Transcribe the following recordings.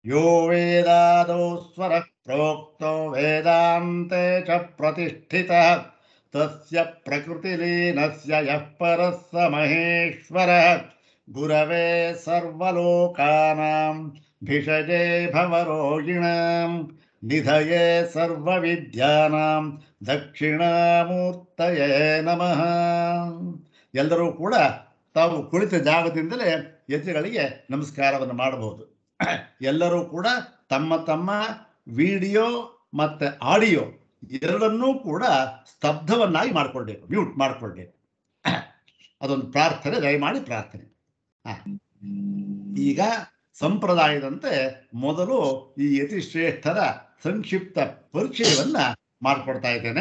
ಯೋ ವೇದಾದೋ ಸ್ವರ ಪ್ರೋಕ್ತೋ ವೇದಾಂತೆ ಚ ಪ್ರತಿಷ್ಠಿತ ತಸ್ಯ ಪ್ರಕೃತಿಲೀನಸ್ಯ ಯಃ ಪರಃ ಸ ಮಹೇಶ್ವರಃ ಗುರವೇ ಸರ್ವಲೋಕಾನಾಂ ಭಿಷಜೇ ಭವರೋಗಿಣಾಂ ನಿಧಯೇ ಸರ್ವವಿದ್ಯಾನಾಂ ದಕ್ಷಿಣಾಮೂರ್ತಯೇ ನಮಃ ಎಲ್ಲರೂ ಕೂಡ ತಾವು ಕುಳಿತ ಜಾಗದಿಂದಲೇ ಯತಿಗಳಿಗೆ ನಮಸ್ಕಾರವನ್ನು ಮಾಡಬಹುದು ಎಲ್ಲರೂ ಕೂಡ ತಮ್ಮ ತಮ್ಮ ವಿಡಿಯೋ ಮತ್ತೆ ಆಡಿಯೋ ಎರಡನ್ನೂ ಕೂಡ ಸ್ತಬ್ಧವನ್ನಾಗಿ ಮಾಡ್ಕೊಳ್ಬೇಕು ಮ್ಯೂಟ್ ಮಾಡ್ಕೊಳ್ಬೇಕು ಅದೊಂದು ಪ್ರಾರ್ಥನೆ ದಯಮಾಡಿ ಪ್ರಾರ್ಥನೆ ಹ. ಈಗ ಸಂಪ್ರದಾಯದಂತೆ ಮೊದಲು ಈ ಯತಿಶ್ರೇಷ್ಠರ ಸಂಕ್ಷಿಪ್ತ ಪರಿಚಯವನ್ನ ಮಾಡಿಕೊಡ್ತಾ ಇದ್ದೇನೆ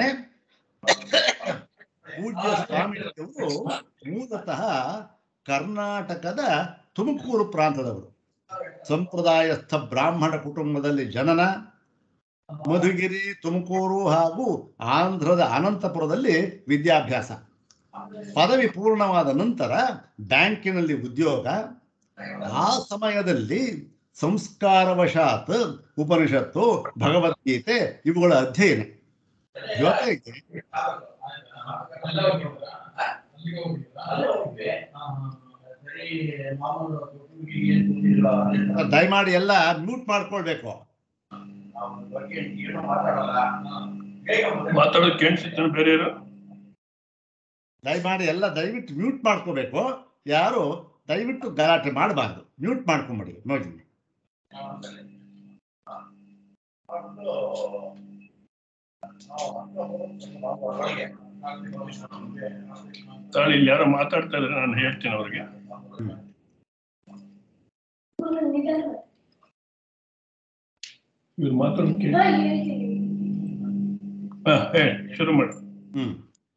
ಪೂಜ್ಯ ಸ್ವಾಮಿಯವರು ಮೂಲತಃ ಕರ್ನಾಟಕದ ತುಮಕೂರು ಪ್ರಾಂತದವರು ಸಂಪ್ರದಾಯಸ್ಥ ಬ್ರಾಹ್ಮಣ ಕುಟುಂಬದಲ್ಲಿ ಜನನ ಮಧುಗಿರಿ ತುಮಕೂರು ಹಾಗೂ ಆಂಧ್ರದ ಅನಂತಪುರದಲ್ಲಿ ವಿದ್ಯಾಭ್ಯಾಸ ಪದವಿ ಪೂರ್ಣವಾದ ನಂತರ ಬ್ಯಾಂಕಿನಲ್ಲಿ ಉದ್ಯೋಗ ಆ ಸಮಯದಲ್ಲಿ ಸಂಸ್ಕಾರವಶಾತ್ ಉಪನಿಷತ್ತು ಭಗವದ್ಗೀತೆ ಇವುಗಳ ಅಧ್ಯಯನ ಜೊತೆಗೆ ದಯಮಾಡಿ ಎಲ್ಲ ಮ್ಯೂಟ್ ಮಾಡ್ಕೊಳ್ಬೇಕು ಮಾತಾಡೋದು ಕೇಳಿಸುತ್ತಾನೆ ಬೇರೆ ಯಾರು ದಯಮಾಡಿ ಎಲ್ಲ ದಯವಿಟ್ಟು ಮ್ಯೂಟ್ ಮಾಡ್ಕೋಬೇಕು ಯಾರು ದಯವಿಟ್ಟು ಗಲಾಟೆ ಮಾಡಬಾರ್ದು ಮ್ಯೂಟ್ ಮಾಡ್ಕೊಂಬಿಡಿ ನೋಡಿ ತಾಳಿ ಇಲ್ಲಿ ಯಾರೋ ಮಾತಾಡ್ತಾ ಇದ್ರೆ ನಾನು ಹೇಳ್ತೀನಿ ಅವ್ರಿಗೆ ಇವ್ರು ಮಾತಾಡೋದು ಕೇಳಿ ಹಾ ಹೇಳಿ ಶುರು ಮಾಡಿ ಹ್ಮ್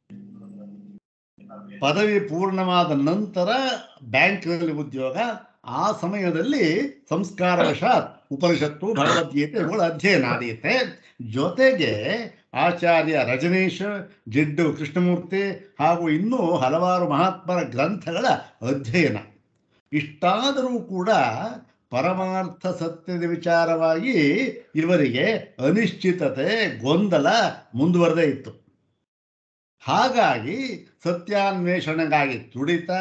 ಪದವಿ ಪೂರ್ಣವಾದ ನಂತರ ಬ್ಯಾಂಕ್ನಲ್ಲಿ ಉದ್ಯೋಗ ಆ ಸಮಯದಲ್ಲಿ ಸಂಸ್ಕಾರವಶಾತ್ ಉಪನಿಷತ್ತು ಭಗವದ್ಗೀತೆ ಇವುಗಳ ಅಧ್ಯಯನ ನಡೆಯುತ್ತೆ ಜೊತೆಗೆ ಆಚಾರ್ಯ ರಜನೀಶ್ ಜಿಡ್ಡು ಕೃಷ್ಣಮೂರ್ತಿ ಹಾಗೂ ಇನ್ನೂ ಹಲವಾರು ಮಹಾತ್ಮರ ಗ್ರಂಥಗಳ ಅಧ್ಯಯನ ಇಷ್ಟಾದರೂ ಕೂಡ ಪರಮಾರ್ಥ ಸತ್ಯದ ವಿಚಾರವಾಗಿ ಇವರಿಗೆ ಅನಿಶ್ಚಿತತೆ ಗೊಂದಲ ಮುಂದುವರೆದೇ ಇತ್ತು ಹಾಗಾಗಿ ಸತ್ಯಾನ್ವೇಷಣೆಗಾಗಿ ತುಡಿತ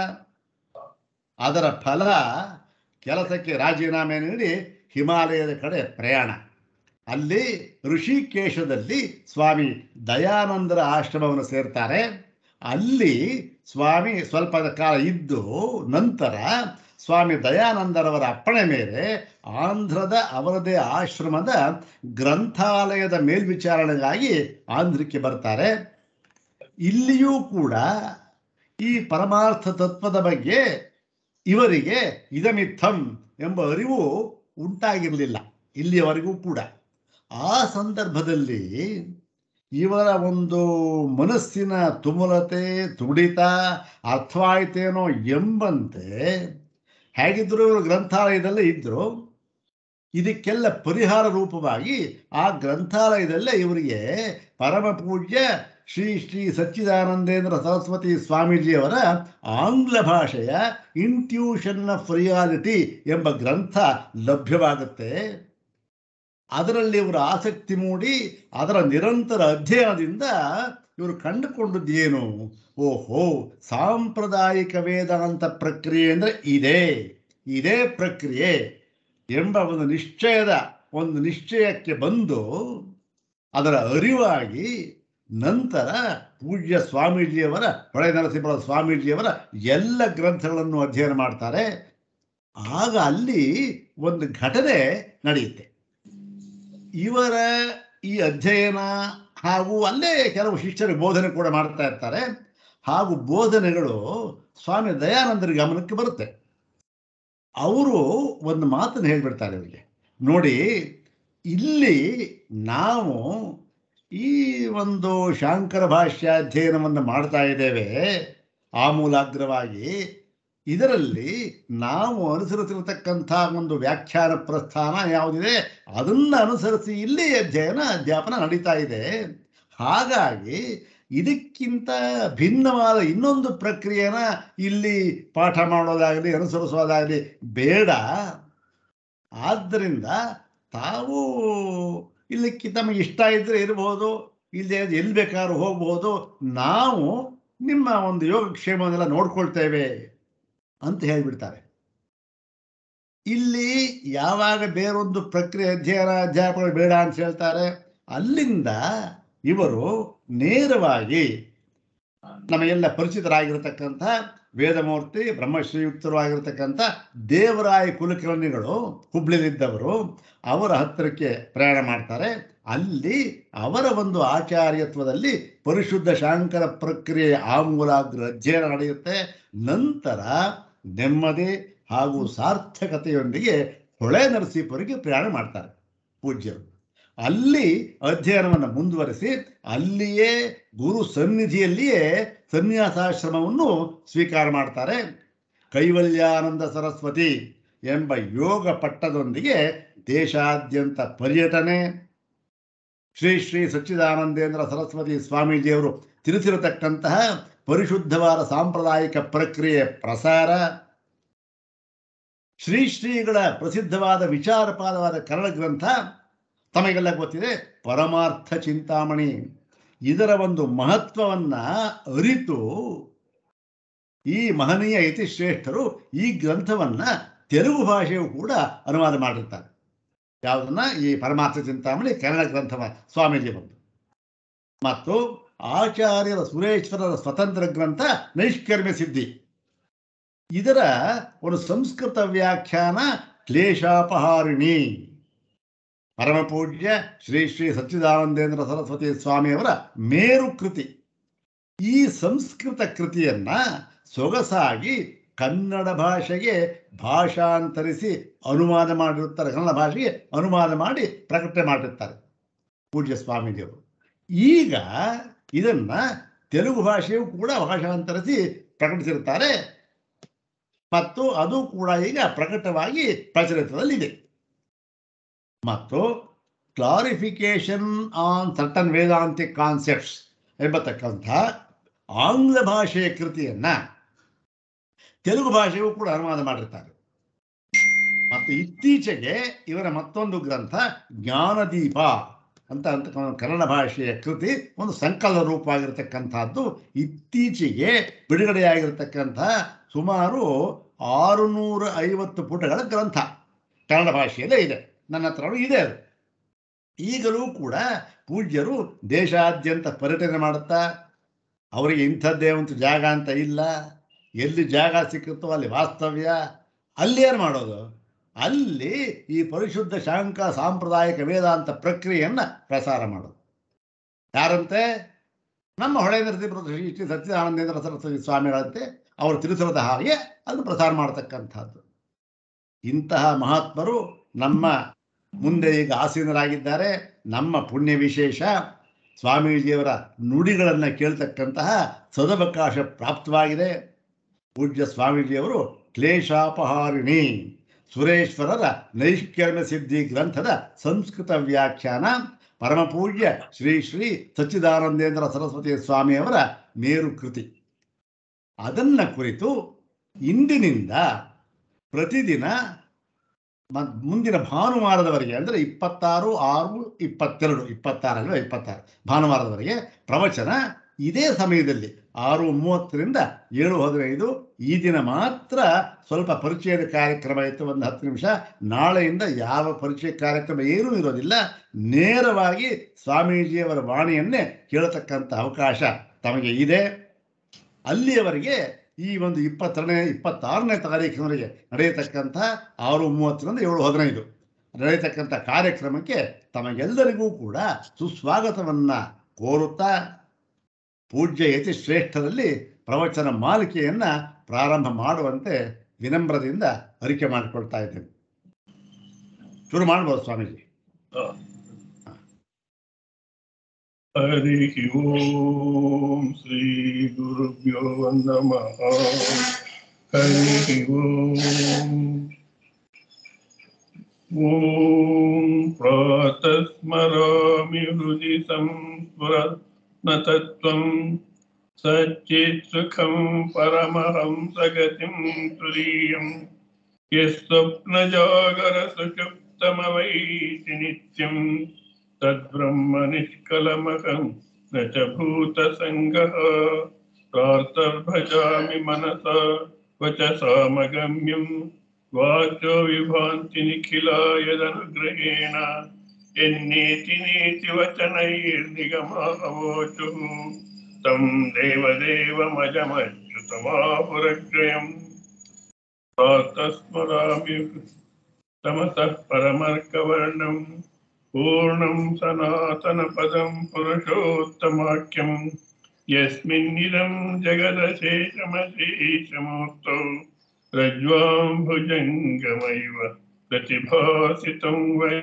ಅದರ ಫಲ ಕೆಲಸಕ್ಕೆ ರಾಜೀನಾಮೆ ನೀಡಿ ಹಿಮಾಲಯದ ಕಡೆ ಪ್ರಯಾಣ ಅಲ್ಲಿ ಋಷಿಕೇಶದಲ್ಲಿ ಸ್ವಾಮಿ ದಯಾನಂದರ ಆಶ್ರಮವನ್ನು ಸೇರ್ತಾರೆ ಅಲ್ಲಿ ಸ್ವಾಮಿ ಸ್ವಲ್ಪ ಕಾಲ ಇದ್ದು ನಂತರ ಸ್ವಾಮಿ ದಯಾನಂದರವರ ಅಪ್ಪಣೆ ಮೇಲೆ ಆಂಧ್ರದ ಅವರದೇ ಆಶ್ರಮದ ಗ್ರಂಥಾಲಯದ ಮೇಲ್ವಿಚಾರಣೆಗಾಗಿ ಆಂಧ್ರಕ್ಕೆ ಬರ್ತಾರೆ ಇಲ್ಲಿಯೂ ಕೂಡ ಈ ಪರಮಾರ್ಥ ತತ್ವದ ಬಗ್ಗೆ ಇವರಿಗೆ ಇದಮಿತ್ತಂ ಎಂಬ ಅರಿವು ಉಂಟಾಗಿರಲಿಲ್ಲ ಇಲ್ಲಿಯವರೆಗೂ ಕೂಡ ಆ ಸಂದರ್ಭದಲ್ಲಿ ಇವರ ಒಂದು ಮನಸ್ಸಿನ ತುಮುಲತೆ ತುಡಿತ ಅರ್ಥವಾಯಿತೇನೋ ಎಂಬಂತೆ ಹೇಗಿದ್ರು ಇವರು ಗ್ರಂಥಾಲಯದಲ್ಲೇ ಇದ್ರು ಇದಕ್ಕೆಲ್ಲ ಪರಿಹಾರ ರೂಪವಾಗಿ ಆ ಗ್ರಂಥಾಲಯದಲ್ಲೇ ಇವರಿಗೆ ಪರಮ ಪೂಜ್ಯ ಶ್ರೀ ಶ್ರೀ ಸಚ್ಚಿದಾನಂದೇಂದ್ರ ಸರಸ್ವತಿ ಸ್ವಾಮೀಜಿಯವರ ಆಂಗ್ಲ ಭಾಷೆಯ ಇಂಟ್ಯೂಷನ್ ಆಫ್ ರಿಯಾಲಿಟಿ ಎಂಬ ಗ್ರಂಥ ಲಭ್ಯವಾಗುತ್ತೆ ಅದರಲ್ಲಿ ಇವರು ಆಸಕ್ತಿ ಮೂಡಿ ಅದರ ನಿರಂತರ ಅಧ್ಯಯನದಿಂದ ಇವರು ಕಂಡುಕೊಂಡದ್ದೇನು ಓಹೋ ಸಾಂಪ್ರದಾಯಿಕ ವೇದಾಂತ ಪ್ರಕ್ರಿಯೆ ಅಂದರೆ ಇದೇ ಇದೇ ಪ್ರಕ್ರಿಯೆ ಎಂಬ ಒಂದು ನಿಶ್ಚಯದ ಒಂದು ನಿಶ್ಚಯಕ್ಕೆ ಬಂದು ಅದರ ಅರಿವಾಗಿ ನಂತರ ಪೂಜ್ಯ ಸ್ವಾಮೀಜಿಯವರ ಹೊಳೆ ನರಸಿಂಹ ಸ್ವಾಮೀಜಿಯವರ ಎಲ್ಲ ಗ್ರಂಥಗಳನ್ನು ಅಧ್ಯಯನ ಮಾಡ್ತಾರೆ ಆಗ ಅಲ್ಲಿ ಒಂದು ಘಟನೆ ನಡೆಯುತ್ತೆ ಇವರ ಈ ಅಧ್ಯಯನ ಹಾಗೂ ಅಲ್ಲೇ ಕೆಲವು ಶಿಷ್ಯರು ಬೋಧನೆ ಕೂಡ ಮಾಡ್ತಾ ಇರ್ತಾರೆ ಹಾಗೂ ಬೋಧನೆಗಳು ಸ್ವಾಮಿ ದಯಾನಂದರ ಗಮನಕ್ಕೆ ಬರುತ್ತೆ ಅವರು ಒಂದು ಮಾತನ್ನು ಹೇಳ್ಬಿಡ್ತಾರೆ ಇವರಿಗೆ ನೋಡಿ ಇಲ್ಲಿ ನಾವು ಈ ಒಂದು ಶಾಂಕರ ಭಾಷ್ಯಾಧ್ಯಯನವನ್ನು ಮಾಡ್ತಾ ಇದ್ದೇವೆ ಆಮೂಲಾಗ್ರವಾಗಿ ಇದರಲ್ಲಿ ನಾವು ಅನುಸರಿಸಿರತಕ್ಕಂಥ ಒಂದು ವ್ಯಾಖ್ಯಾನ ಪ್ರಸ್ಥಾನ ಯಾವುದಿದೆ ಅದನ್ನು ಅನುಸರಿಸಿ ಇಲ್ಲಿ ಅಧ್ಯಯನ ಅಧ್ಯಾಪನ ನಡೀತಾ ಇದೆ ಹಾಗಾಗಿ ಇದಕ್ಕಿಂತ ಭಿನ್ನವಾದ ಇನ್ನೊಂದು ಪ್ರಕ್ರಿಯೆನ ಇಲ್ಲಿ ಪಾಠ ಮಾಡೋದಾಗಲಿ ಅನುಸರಿಸೋದಾಗಲಿ ಬೇಡ ಆದ್ದರಿಂದ ತಾವು ಇಲ್ಲಿಕ್ಕೆ ತಮಗೆ ಇಷ್ಟ ಇದ್ರೆ ಇರ್ಬೋದು ಇಲ್ಲದೆ ಎಲ್ಲಿ ಬೇಕಾದ್ರೂ ಹೋಗ್ಬೋದು ನಾವು ನಿಮ್ಮ ಒಂದು ಯೋಗಕ್ಷೇಮವನ್ನೆಲ್ಲ ನೋಡ್ಕೊಳ್ತೇವೆ ಅಂತ ಹೇಳಿಬಿಡ್ತಾರೆ ಇಲ್ಲಿ ಯಾವಾಗ ಬೇರೊಂದು ಪ್ರಕ್ರಿಯೆ ಅಧ್ಯಯನ ಅಧ್ಯಾಪಕರು ಬೇಡ ಅಂತ ಹೇಳ್ತಾರೆ ಅಲ್ಲಿಂದ ಇವರು ನೇರವಾಗಿ ನಮಗೆಲ್ಲ ಪರಿಚಿತರಾಗಿರತಕ್ಕಂಥ ವೇದಮೂರ್ತಿ ಬ್ರಹ್ಮಶ್ರೀಯುಕ್ತರು ಆಗಿರತಕ್ಕಂಥ ದೇವರಾಯ ಕುಲಕರ್ಣಿಗಳು ಹುಬ್ಳಿಲಿದ್ದವರು ಅವರ ಹತ್ತಿರಕ್ಕೆ ಪ್ರಯಾಣ ಮಾಡ್ತಾರೆ ಅಲ್ಲಿ ಅವರ ಒಂದು ಆಚಾರ್ಯತ್ವದಲ್ಲಿ ಪರಿಶುದ್ಧ ಶಾಂಕರ ಪ್ರಕ್ರಿಯೆ ಆಮೂಲಾಗ್ರ ಅಧ್ಯಯನ ನಡೆಯುತ್ತೆ ನಂತರ ನೆಮ್ಮದಿ ಹಾಗೂ ಸಾರ್ಥಕತೆಯೊಂದಿಗೆ ಹೊಳೆ ನರಸೀಪುರಿಗೆ ಪ್ರಯಾಣ ಮಾಡ್ತಾರೆ ಪೂಜ್ಯರು ಅಲ್ಲಿ ಅಧ್ಯಯನವನ್ನು ಮುಂದುವರಿಸಿ ಅಲ್ಲಿಯೇ ಗುರು ಸನ್ನಿಧಿಯಲ್ಲಿಯೇ ಸನ್ಯಾಸಾಶ್ರಮವನ್ನು ಸ್ವೀಕಾರ ಮಾಡ್ತಾರೆ ಕೈವಲ್ಯಾನಂದ ಸರಸ್ವತಿ ಎಂಬ ಯೋಗ ಪಟ್ಟದೊಂದಿಗೆ ದೇಶಾದ್ಯಂತ ಪರ್ಯಟನೆ ಶ್ರೀ ಶ್ರೀ ಸಚ್ಚಿದಾನಂದೇಂದ್ರ ಸರಸ್ವತಿ ಸ್ವಾಮೀಜಿಯವರು ತಿಳಿಸಿರತಕ್ಕಂತಹ ಪರಿಶುದ್ಧವಾದ ಸಾಂಪ್ರದಾಯಿಕ ಪ್ರಕ್ರಿಯೆ ಪ್ರಸಾರ ಶ್ರೀ ಶ್ರೀಗಳ ಪ್ರಸಿದ್ಧವಾದ ವಿಚಾರಪಾದವಾದ ಕನ್ನಡ ಗ್ರಂಥ ತಮಗೆಲ್ಲ ಗೊತ್ತಿದೆ ಪರಮಾರ್ಥ ಚಿಂತಾಮಣಿ ಇದರ ಒಂದು ಮಹತ್ವವನ್ನ ಅರಿತು ಈ ಮಹನೀಯ ಯತಿಶ್ರೇಷ್ಠರು ಈ ಗ್ರಂಥವನ್ನ ತೆಲುಗು ಭಾಷೆಯು ಕೂಡ ಅನುವಾದ ಮಾಡಿರ್ತಾರೆ ಯಾವುದನ್ನ ಈ ಪರಮಾರ್ಥ ಚಿಂತಾಮಣಿ ಕನ್ನಡ ಗ್ರಂಥವ ಸ್ವಾಮೀಜಿ ಬಂದು ಮತ್ತು ಆಚಾರ್ಯರ ಸುರೇಶ್ವರರ ಸ್ವತಂತ್ರ ಗ್ರಂಥ ನೈಷ್ಕರ್ಮ್ಯ ಸಿದ್ಧಿ ಇದರ ಒಂದು ಸಂಸ್ಕೃತ ವ್ಯಾಖ್ಯಾನ ಕ್ಲೇಶಾಪಹಾರಿಣಿ ಪರಮಪೂಜ್ಯ ಶ್ರೀ ಶ್ರೀ ಸಚ್ಚಿದಾನಂದೇಂದ್ರ ಸರಸ್ವತಿ ಸ್ವಾಮಿಯವರ ಮೇರು ಕೃತಿ ಈ ಸಂಸ್ಕೃತ ಕೃತಿಯನ್ನ ಸೊಗಸಾಗಿ ಕನ್ನಡ ಭಾಷೆಗೆ ಭಾಷಾಂತರಿಸಿ ಅನುವಾದ ಮಾಡಿರುತ್ತಾರೆ ಕನ್ನಡ ಭಾಷೆಗೆ ಅನುವಾದ ಮಾಡಿ ಪ್ರಕಟಣೆ ಮಾಡಿರ್ತಾರೆ ಪೂಜ್ಯ ಸ್ವಾಮೀಜಿಯವರು ಈಗ ಇದನ್ನ ತೆಲುಗು ಭಾಷೆಯು ಕೂಡ ಭಾಷಾಂತರಿಸಿ ಪ್ರಕಟಿಸಿರುತ್ತಾರೆ ಮತ್ತು ಅದು ಕೂಡ ಈಗ ಪ್ರಕಟವಾಗಿ ಪ್ರಚಲಿತದಲ್ಲಿದೆ ಮತ್ತು clarification on certain Vedantic concepts ಎಂಬತಕ್ಕಂಥ ಆಂಗ್ಲ ಭಾಷೆಯ ಕೃತಿಯನ್ನ ತೆಲುಗು ಭಾಷೆಯೂ ಕೂಡ ಅನುವಾದ ಮಾಡಿರ್ತಾರೆ ಮತ್ತು ಇತ್ತೀಚೆಗೆ ಇವರ ಮತ್ತೊಂದು ಗ್ರಂಥ ಜ್ಞಾನದೀಪ ಅಂತ ಅಂತ ಕನ್ನಡ ಭಾಷೆಯ ಕೃತಿ ಒಂದು ಸಂಕಲನ ರೂಪವಾಗಿರತಕ್ಕಂಥದ್ದು ಇತ್ತೀಚೆಗೆ ಬಿಡುಗಡೆಯಾಗಿರ್ತಕ್ಕಂಥ ಸುಮಾರು ಆರುನೂರ ಐವತ್ತು ಪುಟಗಳ ಗ್ರಂಥ ಕನ್ನಡ ಭಾಷೆಯಲ್ಲೇ ಇದೆ ನನ್ನ ಹತ್ರನೂ ಇದೆ ಅದು ಈಗಲೂ ಕೂಡ ಪೂಜ್ಯರು ದೇಶಾದ್ಯಂತ ಪರ್ಯಟನೆ ಮಾಡುತ್ತಾ ಅವರಿಗೆ ಇಂಥದ್ದೇ ಒಂದು ಜಾಗ ಅಂತ ಇಲ್ಲ ಎಲ್ಲಿ ಜಾಗ ಸಿಕ್ಕುತ್ತೋ ಅಲ್ಲಿ ವಾಸ್ತವ್ಯ ಅಲ್ಲಿ ಏನು ಮಾಡೋದು ಅಲ್ಲಿ ಈ ಪರಿಶುದ್ಧ ಶಾಂಕ ಸಾಂಪ್ರದಾಯಿಕ ವೇದಾಂತ ಪ್ರಕ್ರಿಯೆಯನ್ನು ಪ್ರಸಾರ ಮಾಡೋದು ಯಾರಂತೆ ನಮ್ಮ ಹೊಳೆ ನರಸೀಪುರ ಶ್ರೀ ಶ್ರೀ ಸಚ್ಚಿದಾನಂದೇಂದ್ರ ಸರಸ್ವತಿ ಸ್ವಾಮಿಗಳಂತೆ ಅವರು ತಿಳಿಸಿರದ ಹಾಗೆ ಅದನ್ನು ಪ್ರಸಾರ ಮಾಡತಕ್ಕಂಥದ್ದು ಇಂತಹ ಮಹಾತ್ಮರು ನಮ್ಮ ಮುಂದೆ ಈಗ ಆಸೀನರಾಗಿದ್ದಾರೆ ನಮ್ಮ ಪುಣ್ಯ ವಿಶೇಷ ಸ್ವಾಮೀಜಿಯವರ ನುಡಿಗಳನ್ನು ಕೇಳ್ತಕ್ಕಂತಹ ಸದವಕಾಶ ಪ್ರಾಪ್ತವಾಗಿದೆ ಪೂಜ್ಯ ಸ್ವಾಮೀಜಿಯವರು ಕ್ಲೇಶಾಪಹಾರಿಣಿ ಸುರೇಶ್ವರರ ನೈಷ್ಕರ್ಮ್ಯ ಸಿದ್ಧಿ ಗ್ರಂಥದ ಸಂಸ್ಕೃತ ವ್ಯಾಖ್ಯಾನ ಪರಮಪೂಜ್ಯ ಶ್ರೀ ಶ್ರೀ ಸಚ್ಚಿದಾನಂದೇಂದ್ರ ಸರಸ್ವತಿ ಸ್ವಾಮಿಯವರ ಮೇರು ಕೃತಿ ಅದನ್ನ ಕುರಿತು ಇಂದಿನಿಂದ ಪ್ರತಿದಿನ ಮ- ಮುಂದಿನ ಭಾನುವಾರದವರೆಗೆ ಅಂದರೆ ಇಪ್ಪತ್ತಾರು ಆರು ಇಪ್ಪತ್ತೆರಡು ಇಪ್ಪತ್ತಾರಲ್ಲ ಇಪ್ಪತ್ತಾರು ಭಾನುವಾರದವರೆಗೆ ಪ್ರವಚನ ಇದೇ ಸಮಯದಲ್ಲಿ ಆರು ಮೂವತ್ತರಿಂದ ಏಳು ಹದಿನೈದು ಈ ದಿನ ಮಾತ್ರ ಸ್ವಲ್ಪ ಪರಿಚಯದ ಕಾರ್ಯಕ್ರಮ ಇತ್ತು ಒಂದು ಹತ್ತು ನಿಮಿಷ ನಾಳೆಯಿಂದ ಯಾವ ಪರಿಚಯ ಕಾರ್ಯಕ್ರಮ ಏನೂ ಇರೋದಿಲ್ಲ ನೇರವಾಗಿ ಸ್ವಾಮೀಜಿಯವರ ವಾಣಿಯನ್ನೇ ಕೇಳತಕ್ಕಂಥ ಅವಕಾಶ ತಮಗೆ ಇದೆ ಅಲ್ಲಿಯವರೆಗೆ ಈ ಒಂದು ಇಪ್ಪತ್ತೆರಡನೇ ಇಪ್ಪತ್ತಾರನೇ ತಾರೀಕಿನವರೆಗೆ ನಡೆಯತಕ್ಕಂಥ ಆರು ಮೂವತ್ತರಿಂದ ಏಳು ಹದಿನೈದು ನಡೆಯತಕ್ಕಂಥ ಕಾರ್ಯಕ್ರಮಕ್ಕೆ ತಮಗೆಲ್ಲರಿಗೂ ಕೂಡ ಸುಸ್ವಾಗತವನ್ನ ಕೋರುತ್ತಾ ಪೂಜ್ಯ ಯತಿ ಶ್ರೇಷ್ಠರಲ್ಲಿ ಪ್ರವಚನ ಮಾಲಿಕೆಯನ್ನ ಪ್ರಾರಂಭ ಮಾಡುವಂತೆ ವಿನಮ್ರದಿಂದ ಅರಿಕೆ ಮಾಡಿಕೊಳ್ತಾ ಇದ್ದೇನೆ ಶುರು ಮಾಡ್ಬೋದು ಸ್ವಾಮೀಜಿ ಹರಿ ಓಂ ಶ್ರೀ ಗುರುಭ್ಯೋ ನಮಃ ಹರಿ ಓಂ ಓಂ ಪ್ರಾತಃ ಸ್ಮರಾಮಿ ಹೃದಿ ಸಂಸ್ಮರಣ ತತ್ವಂ ಸಚ್ಚಿತ್ ಸುಖಂ ಪರಮಹಂಸ ಗತಿಂ ತುರೀಯಂ ಯಸ್ವಪ್ನಜಾಗರ ಸುಷುಪ್ತಮವೈತಿ ನಿತ್ಯಂ ತದ್ಬ್ರಹ್ಮ ನಿಷ್ಕಲಮಕಂ ನ ಚ ಭೂತಸಂಗಃ ಪ್ರಾರ್ತರ್ಭಜಾಮಿ ಮನಸ ವಚಸಾಮಗಮ್ಯಂ ವಾಚೋ ವಿಭಾಂತಿ ನಿಖಿಲಾಯದನುಗ್ರಹೇಣ ಎನ್ನೇತಿ ನೀತಿ ವಚನೈರ್ನಿಗಮಾವೋಚು तं देवदेवमजमच्युतमाहुरग्रयम् प्रातस्मरामि तमसः परमर्कवर्णम् पूर्णं सनातनपदं पुरुषोत्तमाख्यं यस्मिन्निदं जगदशेषमशेषमूर्तौ रज्ज्वाम्भुजङ्गमैव प्रतिभासितं वै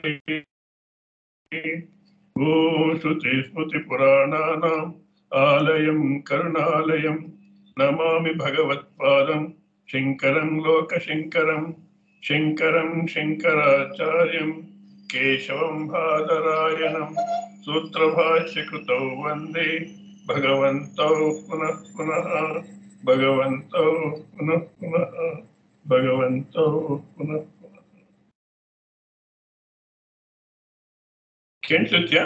ओ श्रुतिस्मृतिपुराणानाम् आलयं करुणालयं नमामि भगवत्पादं शङ्करं लोकशङ्करं शङ्करं शङ्कराचार्यं केशवं बादरायणं सूत्रभाष्यकृतौ वन्दे भगवन्तौ पुनः पुनः भगवन्तौ पुनः पुनः भगवन्तौ पुनः पुनः ಕೇಳಿಸುತ್ತ್ಯಾ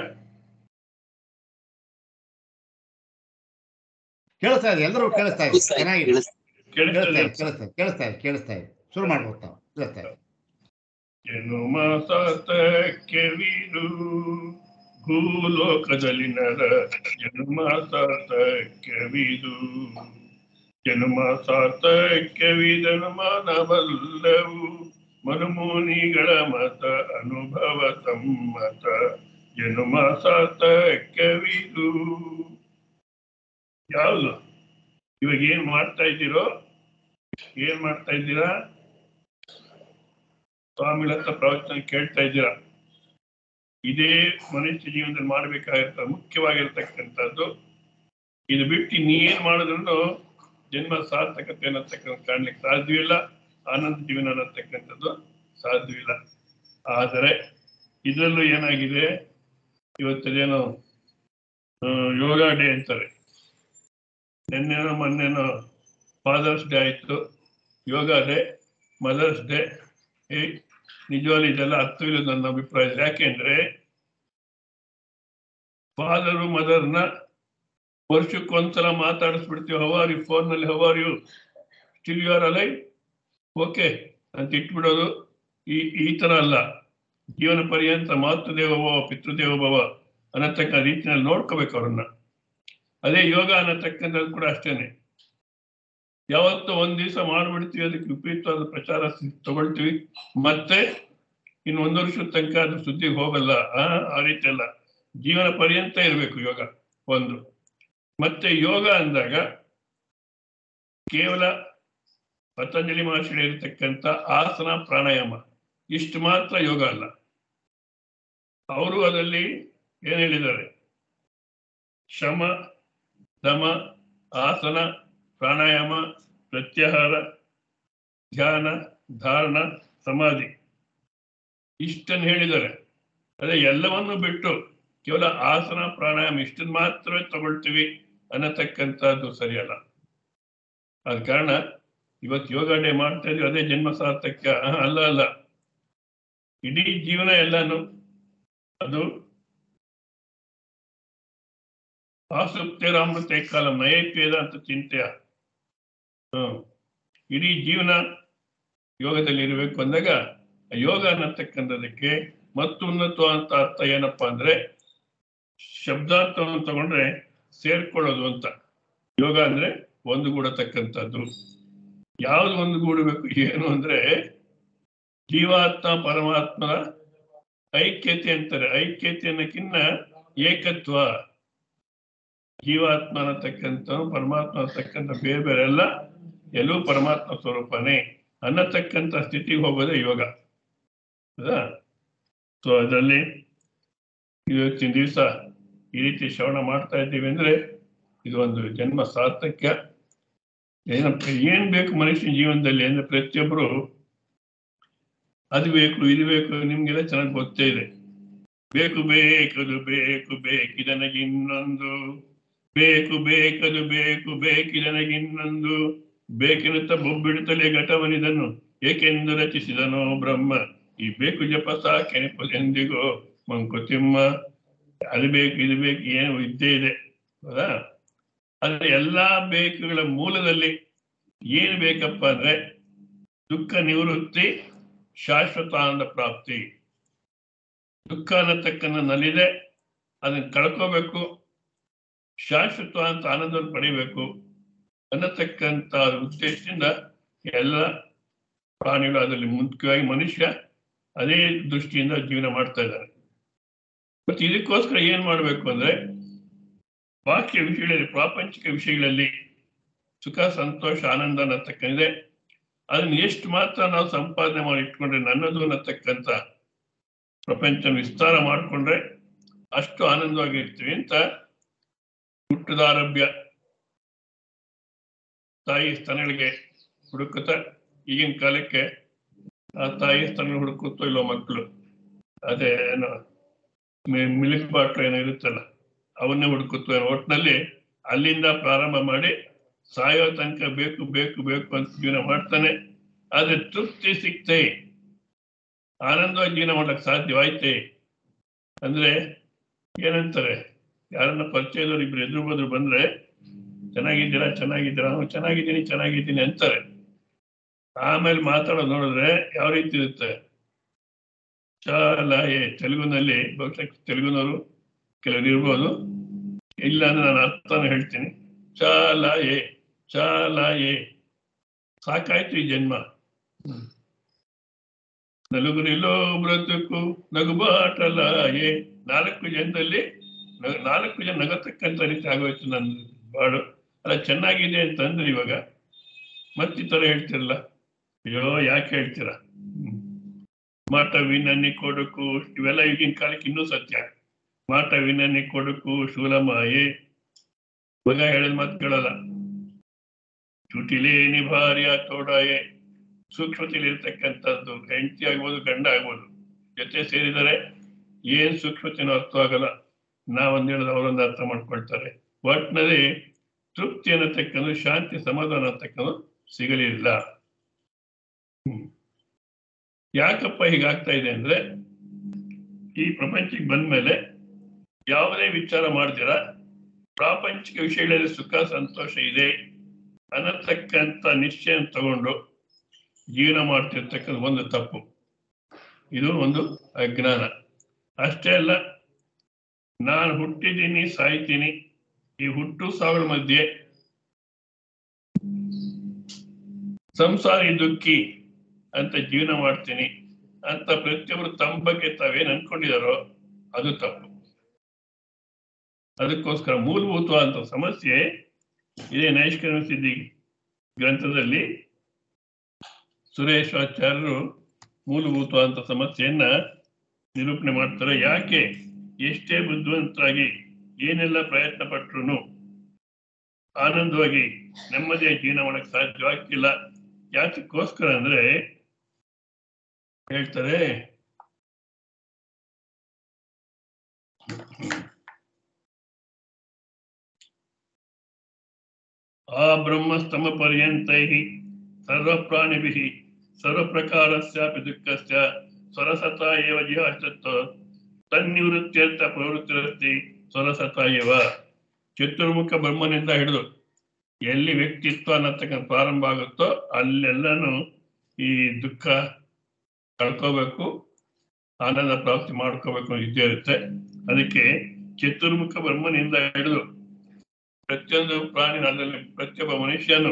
ಕೇಳಿಸ್ತಾ ಇದೆ ಎಲ್ಲರೂ ಕೇಳಿಸ್ತಾ ಇದೆ ಚೆನ್ನಾಗಿದೆ ಕೇಳಿಸ್ತಾ ಕೇಳಿಸ್ತದೆ ಇದೆ ಕೇಳಿಸ್ತಾ ಇದೆ ಕೇಳಿಸ್ತಾ ಇದೆ ಕೇಳಿಸ್ತಾ ಇದೆ ಶುರು ಮಾಡ್ಬೋದು ತಾವು ಕೇಳಿಸ್ತಾ ಇದೆ ಜನುಮ ಸಾರ್ಥಕ್ಯವಿದು ಭೂಲೋಕದಲ್ಲಿ ನರ ಜನುಮ ಸಾರ್ಥಕ್ಯವಿದು ಜನುಮ ಸಾರ್ಥಕ್ಯವಿದನು ಮಾನವಲ್ಲವು ಮನುಮುನಿಗಳ ಮತ ಅನುಭವ ಸಮ್ಮತ ಜನುಮ ಸಾರ್ಥಕ್ಯವಿದು ಯಾವುದು ಇವಾಗ ಏನ್ ಮಾಡ್ತಾ ಇದ್ದೀರೋ ಏನ್ ಮಾಡ್ತಾ ಇದ್ದೀರಾ ಸ್ವಾಮಿಗಳ ಹತ್ರ ಪ್ರವಚನ ಕೇಳ್ತಾ ಇದ್ದೀರಾ ಇದೇ ಮನುಷ್ಯ ಜೀವನದಲ್ಲಿ ಮಾಡಬೇಕಾಗಿರ್ತ ಮುಖ್ಯವಾಗಿರ್ತಕ್ಕಂಥದ್ದು ಇದು ಬಿಟ್ಟು ಇನ್ನೇನ್ ಮಾಡಿದ್ರು ಜನ್ಮ ಸಾರ್ಥಕತೆ ಅನ್ನತಕ್ಕಂಥ ಕಾಣ್ಲಿಕ್ಕೆ ಸಾಧ್ಯವಿಲ್ಲ ಆನಂದ ಜೀವನ ಅನ್ನತಕ್ಕಂಥದ್ದು ಸಾಧ್ಯವಿಲ್ಲ ಆದರೆ ಇದರಲ್ಲೂ ಏನಾಗಿದೆ ಇವತ್ತದೇನೋ ಆ, ಯೋಗ ಡೇ ಅಂತಾರೆ ನಿನ್ನೆನೋ ಮೊನ್ನೆನೋ ಫಾದರ್ಸ್ ಡೇ ಆಯ್ತು ಯೋಗ ಡೇ ಮದರ್ಸ್ ಡೇ ಏ ನಿಜವಾಗ್ಲೂ ಇದೆಲ್ಲ ಅರ್ಥವಿಲ್ಲ ನನ್ನ ಅಭಿಪ್ರಾಯ ಯಾಕೆಂದ್ರೆ ಫಾದರು ಮದರ್ನ ವರ್ಷಕ್ಕೊಂದ್ಸಲ ಮಾತಾಡಿಸ್ಬಿಡ್ತೀವಿ ಹವಾರಿ ಫೋನ್ನಲ್ಲಿ ಹವಾರಿ still you are alive okay ಅಂತ ಇಟ್ಬಿಡೋದು ಈ ಈ ತರ ಅಲ್ಲ ಜೀವನ ಪರ್ಯಂತ ಮಾತೃದೇವೋಭವ ಪಿತೃದೇವೋಭವ ಅನ್ನತಕ್ಕ ರೀತಿಯಲ್ಲಿ ನೋಡ್ಕೋಬೇಕು ಅವ್ರನ್ನ ಅದೇ ಯೋಗ ಅನ್ನತಕ್ಕಂಥದ್ದು ಕೂಡ ಅಷ್ಟೇನೆ ಯಾವತ್ತೋ ಒಂದ್ ದಿವಸ ಮಾಡ್ಬಿಡ್ತೀವಿ ಅದಕ್ಕೆ ವಿಪರೀತವಾದ ಪ್ರಚಾರ ಸಿ- ತಗೊಳ್ತೀವಿ ಮತ್ತೆ ಇನ್ನು ಒಂದು ವರ್ಷದ ತನಕ ಅದು ಸುದ್ದಿಗೆ ಹೋಗಲ್ಲ ಆ ಆ ರೀತಿ ಅಲ್ಲ ಜೀವನ ಪರ್ಯಂತ ಇರಬೇಕು ಯೋಗ ಒಂದು ಮತ್ತೆ ಯೋಗ ಅಂದಾಗ ಕೇವಲ ಪತಂಜಲಿ ಮಹರ್ಷಿ ಇರತಕ್ಕಂಥ ಆಸನ ಪ್ರಾಣಾಯಾಮ ಇಷ್ಟು ಮಾತ್ರ ಯೋಗ ಅಲ್ಲ ಅವರು ಅದರಲ್ಲಿ ಏನ್ ಹೇಳಿದ್ದಾರೆ ಶಮ ದಮ ಆಸನ ಪ್ರಾಣಾಯಾಮ ಪ್ರತ್ಯಾಹಾರ ಧ್ಯಾನ ಧಾರಣ ಸಮಾಧಿ ಇಷ್ಟನ್ನು ಹೇಳಿದ್ದಾರೆ ಅದೇ ಎಲ್ಲವನ್ನು ಬಿಟ್ಟು ಕೇವಲ ಆಸನ ಪ್ರಾಣಾಯಾಮ ಇಷ್ಟನ್ನು ಮಾತ್ರ ತಗೊಳ್ತೀವಿ ಅನ್ನತಕ್ಕಂಥದ್ದು ಸರಿಯಲ್ಲ ಆದ ಕಾರಣ ಇವತ್ತು ಯೋಗ ಡೇ ಮಾಡ್ತಾ ಇದೀವಿ ಅದೇ ಜನ್ಮ ಸಾರ್ಥಕ್ಯ ಆ, ಅಲ್ಲ ಅಲ್ಲ ಇಡೀ ಜೀವನ ಎಲ್ಲಾನು ಅದು ಆಸುಪ್ತಿರಾಮೃತ ಕಾಲಂ ನಯತ್ವೇದ ಅಂತ ಚಿಂತೆಯ ಹ್ಮ್ ಇಡೀ ಜೀವನ ಯೋಗದಲ್ಲಿ ಇರಬೇಕು ಅಂದಾಗ ಆ ಯೋಗ ಅನ್ನತಕ್ಕಂಥದಕ್ಕೆ ಮತ್ತು ಉನ್ನತ ಅಂತ ಅರ್ಥ ಏನಪ್ಪಾ ಅಂದ್ರೆ ಶಬ್ದಾರ್ಥವನ್ನು ತಗೊಂಡ್ರೆ ಸೇರ್ಕೊಳ್ಳೋದು ಅಂತ ಯೋಗ ಅಂದ್ರೆ ಒಂದುಗೂಡತಕ್ಕಂಥದ್ದು ಯಾವ್ದು ಒಂದುಗೂಡಬೇಕು ಏನು ಅಂದ್ರೆ ಜೀವಾತ್ಮ ಪರಮಾತ್ಮನ ಐಕ್ಯತೆ ಅಂತಾರೆ ಐಕ್ಯತೆ ಅನ್ನಕ್ಕಿನ್ನ ಏಕತ್ವ ಜೀವಾತ್ಮ ಅನ್ನತಕ್ಕಂಥ ಪರಮಾತ್ಮ ಅನ್ನತಕ್ಕಂಥ ಬೇರೆ ಬೇರೆ ಎಲ್ಲ ಎಲ್ಲವೂ ಪರಮಾತ್ಮ ಸ್ವರೂಪನೇ ಅನ್ನತಕ್ಕಂಥ ಸ್ಥಿತಿಗೆ ಹೋಗೋದೇ ಯೋಗ ಹೌದಾ ಸೊ ಅದರಲ್ಲಿ ಇವತ್ತಿನ ದಿವಸ ಈ ರೀತಿ ಶ್ರವಣ ಮಾಡ್ತಾ ಇದ್ದೀವಿ ಅಂದ್ರೆ ಇದು ಒಂದು ಜನ್ಮ ಸಾರ್ಥಕ್ಯ ಏನಪ್ಪ ಏನ್ ಬೇಕು ಮನುಷ್ಯನ ಜೀವನದಲ್ಲಿ ಅಂದ್ರೆ ಪ್ರತಿಯೊಬ್ಬರು ಅದು ಬೇಕು ಇದು ಬೇಕು ನಿಮ್ಗೆಲ್ಲ ಚೆನ್ನಾಗಿ ಗೊತ್ತೇ ಇದೆ ಬೇಕು ಬೇಕದು ಬೇಕು ಬೇಕಿದನಗೆ ಇನ್ನೊಂದು ಬೇಕು ಬೇಕದು ಬೇಕು ಬೇಕಿದನಗೆ ಇನ್ನೊಂದು ಬೇಕೆನ್ನುತ್ತ ಬೊಬ್ಬಿಡುತ್ತಲೇ ಘಟವನಿದನು ಏಕೆಂದು ರಚಿಸಿದನೋ ಬ್ರಹ್ಮ ಈ ಬೇಕು ಜಪ ಸಾಕೆನೆಂದಿಗೋ ಮಂಕುತಿಮ್ಮ ಅದು ಬೇಕು ಇದು ಬೇಕು ಏನು ವಿದ್ಯೆ ಇದೆ ಹೌದಾ ಆದ್ರೆ ಎಲ್ಲಾ ಬೇಕುಗಳ ಮೂಲದಲ್ಲಿ ಏನು ಬೇಕಪ್ಪ ಅಂದ್ರೆ ದುಃಖ ನಿವೃತ್ತಿ ಶಾಶ್ವತ ಆನಂದ ಪ್ರಾಪ್ತಿ ದುಃಖ ಅನ್ನತಕ್ಕನ್ನ ನಲಿದೆ ಅದನ್ನ ಕಳ್ಕೋಬೇಕು ಶಾಶ್ವತ ಅಂತ ಆನಂದವನ್ನು ಪಡಿಬೇಕು ಅನ್ನತಕ್ಕಂತ ಉದ್ದೇಶದಿಂದ ಎಲ್ಲ ಪ್ರಾಣಿಗಳು ಅದರಲ್ಲಿ ಮುಖ್ಯವಾಗಿ ಮನುಷ್ಯ ಅದೇ ದೃಷ್ಟಿಯಿಂದ ಜೀವನ ಮಾಡ್ತಾ ಇದ್ದಾರೆ ಮತ್ತೆ ಇದಕ್ಕೋಸ್ಕರ ಏನ್ ಮಾಡ್ಬೇಕು ಅಂದ್ರೆ ಬಾಹ್ಯ ವಿಷಯಗಳಲ್ಲಿ ಪ್ರಾಪಂಚಿಕ ವಿಷಯಗಳಲ್ಲಿ ಸುಖ ಸಂತೋಷ ಆನಂದ ಅನ್ನತಕ್ಕಂದಿದೆ ಅದನ್ನ ಎಷ್ಟು ಮಾತ್ರ ನಾವು ಸಂಪಾದನೆ ಮಾಡಿ ಇಟ್ಕೊಂಡ್ರೆ ನನ್ನದು ಅನ್ನತಕ್ಕಂಥ ಪ್ರಪಂಚ ವಿಸ್ತಾರ ಮಾಡಿಕೊಂಡ್ರೆ ಅಷ್ಟು ಆನಂದವಾಗಿರ್ತೀವಿ ಅಂತ ಹುಟ್ಟದಾರಭ್ಯ ತಾಯಿ ಸ್ತನಗಳಿಗೆ ಹುಡುಕುತ್ತ ಈಗಿನ ಕಾಲಕ್ಕೆ ಆ ತಾಯಿ ಸ್ತನ ಹುಡುಕುತ್ತೋ ಇಲ್ಲೋ ಮಕ್ಕಳು ಅದೇ ಏನೋ ಮಿಲ್ಕ್ ಬಾಟ್ಲು ಏನೋ ಇರುತ್ತಲ್ಲ ಅವನ್ನೇ ಹುಡುಕುತ್ತೋ ಏನೋ ಒಟ್ಟಿನಲ್ಲಿ ಅಲ್ಲಿಂದ ಪ್ರಾರಂಭ ಮಾಡಿ ಸಾಯೋ ತನಕ ಬೇಕು ಬೇಕು ಬೇಕು ಅಂತ ಜೀವನ ಮಾಡ್ತಾನೆ ಆದ್ರೆ ತೃಪ್ತಿ ಸಿಕ್ತೆ ಆನಂದವಾಗಿ ಜೀವನ ಮಾಡಕ್ ಸಾಧ್ಯವಾಯ್ತೆ ಅಂದ್ರೆ ಏನಂತಾರೆ ಯಾರನ್ನ ಪರಿಚಯದವ್ರು ಇಬ್ರು ಎದುರು ಬದ್ರು ಬಂದ್ರೆ ಚೆನ್ನಾಗಿದ್ದೀರಾ ಚೆನ್ನಾಗಿದ್ದೀರಾ ನಾವು ಚೆನ್ನಾಗಿದ್ದೀನಿ ಚೆನ್ನಾಗಿದ್ದೀನಿ ಅಂತಾರೆ ಆಮೇಲೆ ಮಾತಾಡೋದು ನೋಡಿದ್ರೆ ಯಾವ ರೀತಿ ಇರುತ್ತೆ ಚಾಲಾಯೆ ತೆಲುಗುನಲ್ಲಿ ಬಹುಶಃ ತೆಲುಗುನವರು ಕೆಲವರು ಇರ್ಬೋದು ಇಲ್ಲ ಅಂದ್ರೆ ನಾನು ಅರ್ಥನ ಹೇಳ್ತೀನಿ ಚಾಲಾಯೆ ಚಾಲಾಯೆ ಸಾಕಾಯ್ತು ಈ ಜನ್ಮ ನಲುಗುರಿಲೋ ಬ್ರತಕ್ಕೂ ನಗುಬಾಟಲಾಯೆ ನಾಲ್ಕು ಜನದಲ್ಲಿ ನ- ನಾಲ್ಕು ಜನ ನಗತಕ್ಕಂತ ರೀತಿ ಆಗೋಯ್ತು ನನ್ನ ಬಾಳು ಅಲ್ಲ ಚೆನ್ನಾಗಿದೆ ಅಂತ ಅಂದ್ರೆ ಇವಾಗ ಮತ್ತೆ ಈ ತರ ಹೇಳ್ತಿರಲ್ಲ ಅಯ್ಯೋ ಯಾಕೆ ಹೇಳ್ತೀರಾ ಹ್ಮ್. ಮಾಟ ವಿನನ್ನಿ ಕೊಡುಕು ಇವೆಲ್ಲ ಈಗಿನ ಕಾಲಕ್ಕೆ ಇನ್ನೂ ಸತ್ಯ ಮಾಟ ವಿನನ್ನಿ ಕೊಡುಕು ಶೂಲಮಾಯೆ ಮಗ ಹೇಳಿದ ಮಾತು ಕೇಳಲ್ಲ ಚುಟಿಲೇ ನಿಭಾರ್ಯ ತೋಡಾಯೆ ಸೂಕ್ಷ್ಮತೆಯಲ್ಲಿರ್ತಕ್ಕಂಥದ್ದು ಹೆಂಡತಿ ಆಗ್ಬೋದು ಗಂಡ ಆಗ್ಬೋದು ಜೊತೆ ಸೇರಿದರೆ ಏನ್ ಸೂಕ್ಷ್ಮತೆನೂ ಅರ್ಥ ಆಗಲ್ಲ ನಾವೊಂದು ಹೇಳಿದ್ರೆ ಅವರೊಂದು ಅರ್ಥ ಮಾಡ್ಕೊಳ್ತಾರೆ ಒಟ್ಟಿನಲ್ಲಿ ತೃಪ್ತಿ ಅನ್ನತಕ್ಕಂಥ ಶಾಂತಿ ಸಮಾಧಾನ ಅಂತಕ್ಕಂಥ ಸಿಗಲಿಲ್ಲ ಹ್ಮ್. ಯಾಕಪ್ಪ ಹೀಗಾಗ್ತಾ ಇದೆ ಅಂದ್ರೆ ಈ ಪ್ರಪಂಚಕ್ಕೆ ಬಂದ್ಮೇಲೆ ಯಾವುದೇ ವಿಚಾರ ಮಾಡ್ದಿರ ಪ್ರಾಪಂಚಿಕ ವಿಷಯಗಳಲ್ಲಿ ಸುಖ ಸಂತೋಷ ಇದೆ ಅನ್ನತಕ್ಕಂಥ ನಿಶ್ಚಯ ತಗೊಂಡು ಜೀವನ ಮಾಡ್ತಿರ್ತಕ್ಕಂಥ ಒಂದು ತಪ್ಪು ಇದು ಒಂದು ಅಜ್ಞಾನ ಅಷ್ಟೇ ಅಲ್ಲ ನಾನು ಹುಟ್ಟಿದ್ದೀನಿ ಸಾಯ್ತೀನಿ ಈ ಹುಟ್ಟು ಸಾವಿರ ಮಧ್ಯೆ ಸಂಸಾರಿ ದುಃಖಿ ಅಂತ ಜೀವನ ಮಾಡ್ತೀನಿ ಅಂತ ಪ್ರತಿಯೊಬ್ಬರು ತಮ್ಮ ಬಗ್ಗೆ ತಾವೇನ್ ಅನ್ಕೊಂಡಿದಾರೋ ಅದು ತಪ್ಪು ಅದಕ್ಕೋಸ್ಕರ ಮೂಲಭೂತವಾದಂತ ಸಮಸ್ಯೆ ಇದೇ ನೈಷ್ಕರ್ಮ ಸಿದ್ಧಿ ಗ್ರಂಥದಲ್ಲಿ ಸುರೇಶ್ವಾಚಾರ್ಯರು ಮೂಲಭೂತವಾದಂತ ಸಮಸ್ಯೆಯನ್ನ ನಿರೂಪಣೆ ಮಾಡ್ತಾರೆ ಯಾಕೆ ಎಷ್ಟೇ ಬುದ್ಧಿವಂತರಾಗಿ ಏನೆಲ್ಲ ಪ್ರಯತ್ನ ಪಟ್ರು ಆನಂದವಾಗಿ ನೆಮ್ಮದಿಯ ಜೀವನ ಮಾಡಕ್ ಸಾಧ್ಯವಾಗ್ತಿಲ್ಲ ಯಾತಕ್ಕೋಸ್ಕರ ಅಂದ್ರೆ ಹೇಳ್ತಾರೆ ಆ ಬ್ರಹ್ಮಸ್ತಮ ಪರ್ಯಂತೈ ಸರ್ವ ಪ್ರಾಣಿಭಿ ಸರ್ವ ಪ್ರಕಾರಸ್ಯಾಪಿ ದುಃಖಸ್ಯ ಸ್ವರಸತ ಏವ ಜಿಹಾಸ್ತತ್ವ ತನ್ನಿವೃತ್ತಿಯರ್ಥ ಪ್ರವೃತ್ತಿರಸ್ತಿ ಸ್ವರಸತ ಏವ ಚತುರ್ಮುಖ ಬ್ರಹ್ಮನಿಂದ ಹಿಡಿದು ಎಲ್ಲಿ ವ್ಯಕ್ತಿತ್ವ ಅನ್ನತಕ್ಕಂಥ ಪ್ರಾರಂಭ ಆಗುತ್ತೋ ಅಲ್ಲೆಲ್ಲನೂ ಈ ದುಃಖ ಕಳ್ಕೋಬೇಕು ಆನಂದ ಪ್ರಾಪ್ತಿ ಮಾಡ್ಕೋಬೇಕು ಅಂತ ಇದ್ದೇ ಇರುತ್ತೆ ಅದಕ್ಕೆ ಚತುರ್ಮುಖ ಬ್ರಹ್ಮನಿಂದ ಹಿಡಿದು ಪ್ರತಿಯೊಂದು ಪ್ರಾಣಿ ಅದರಲ್ಲಿ ಪ್ರತಿಯೊಬ್ಬ ಮನುಷ್ಯನು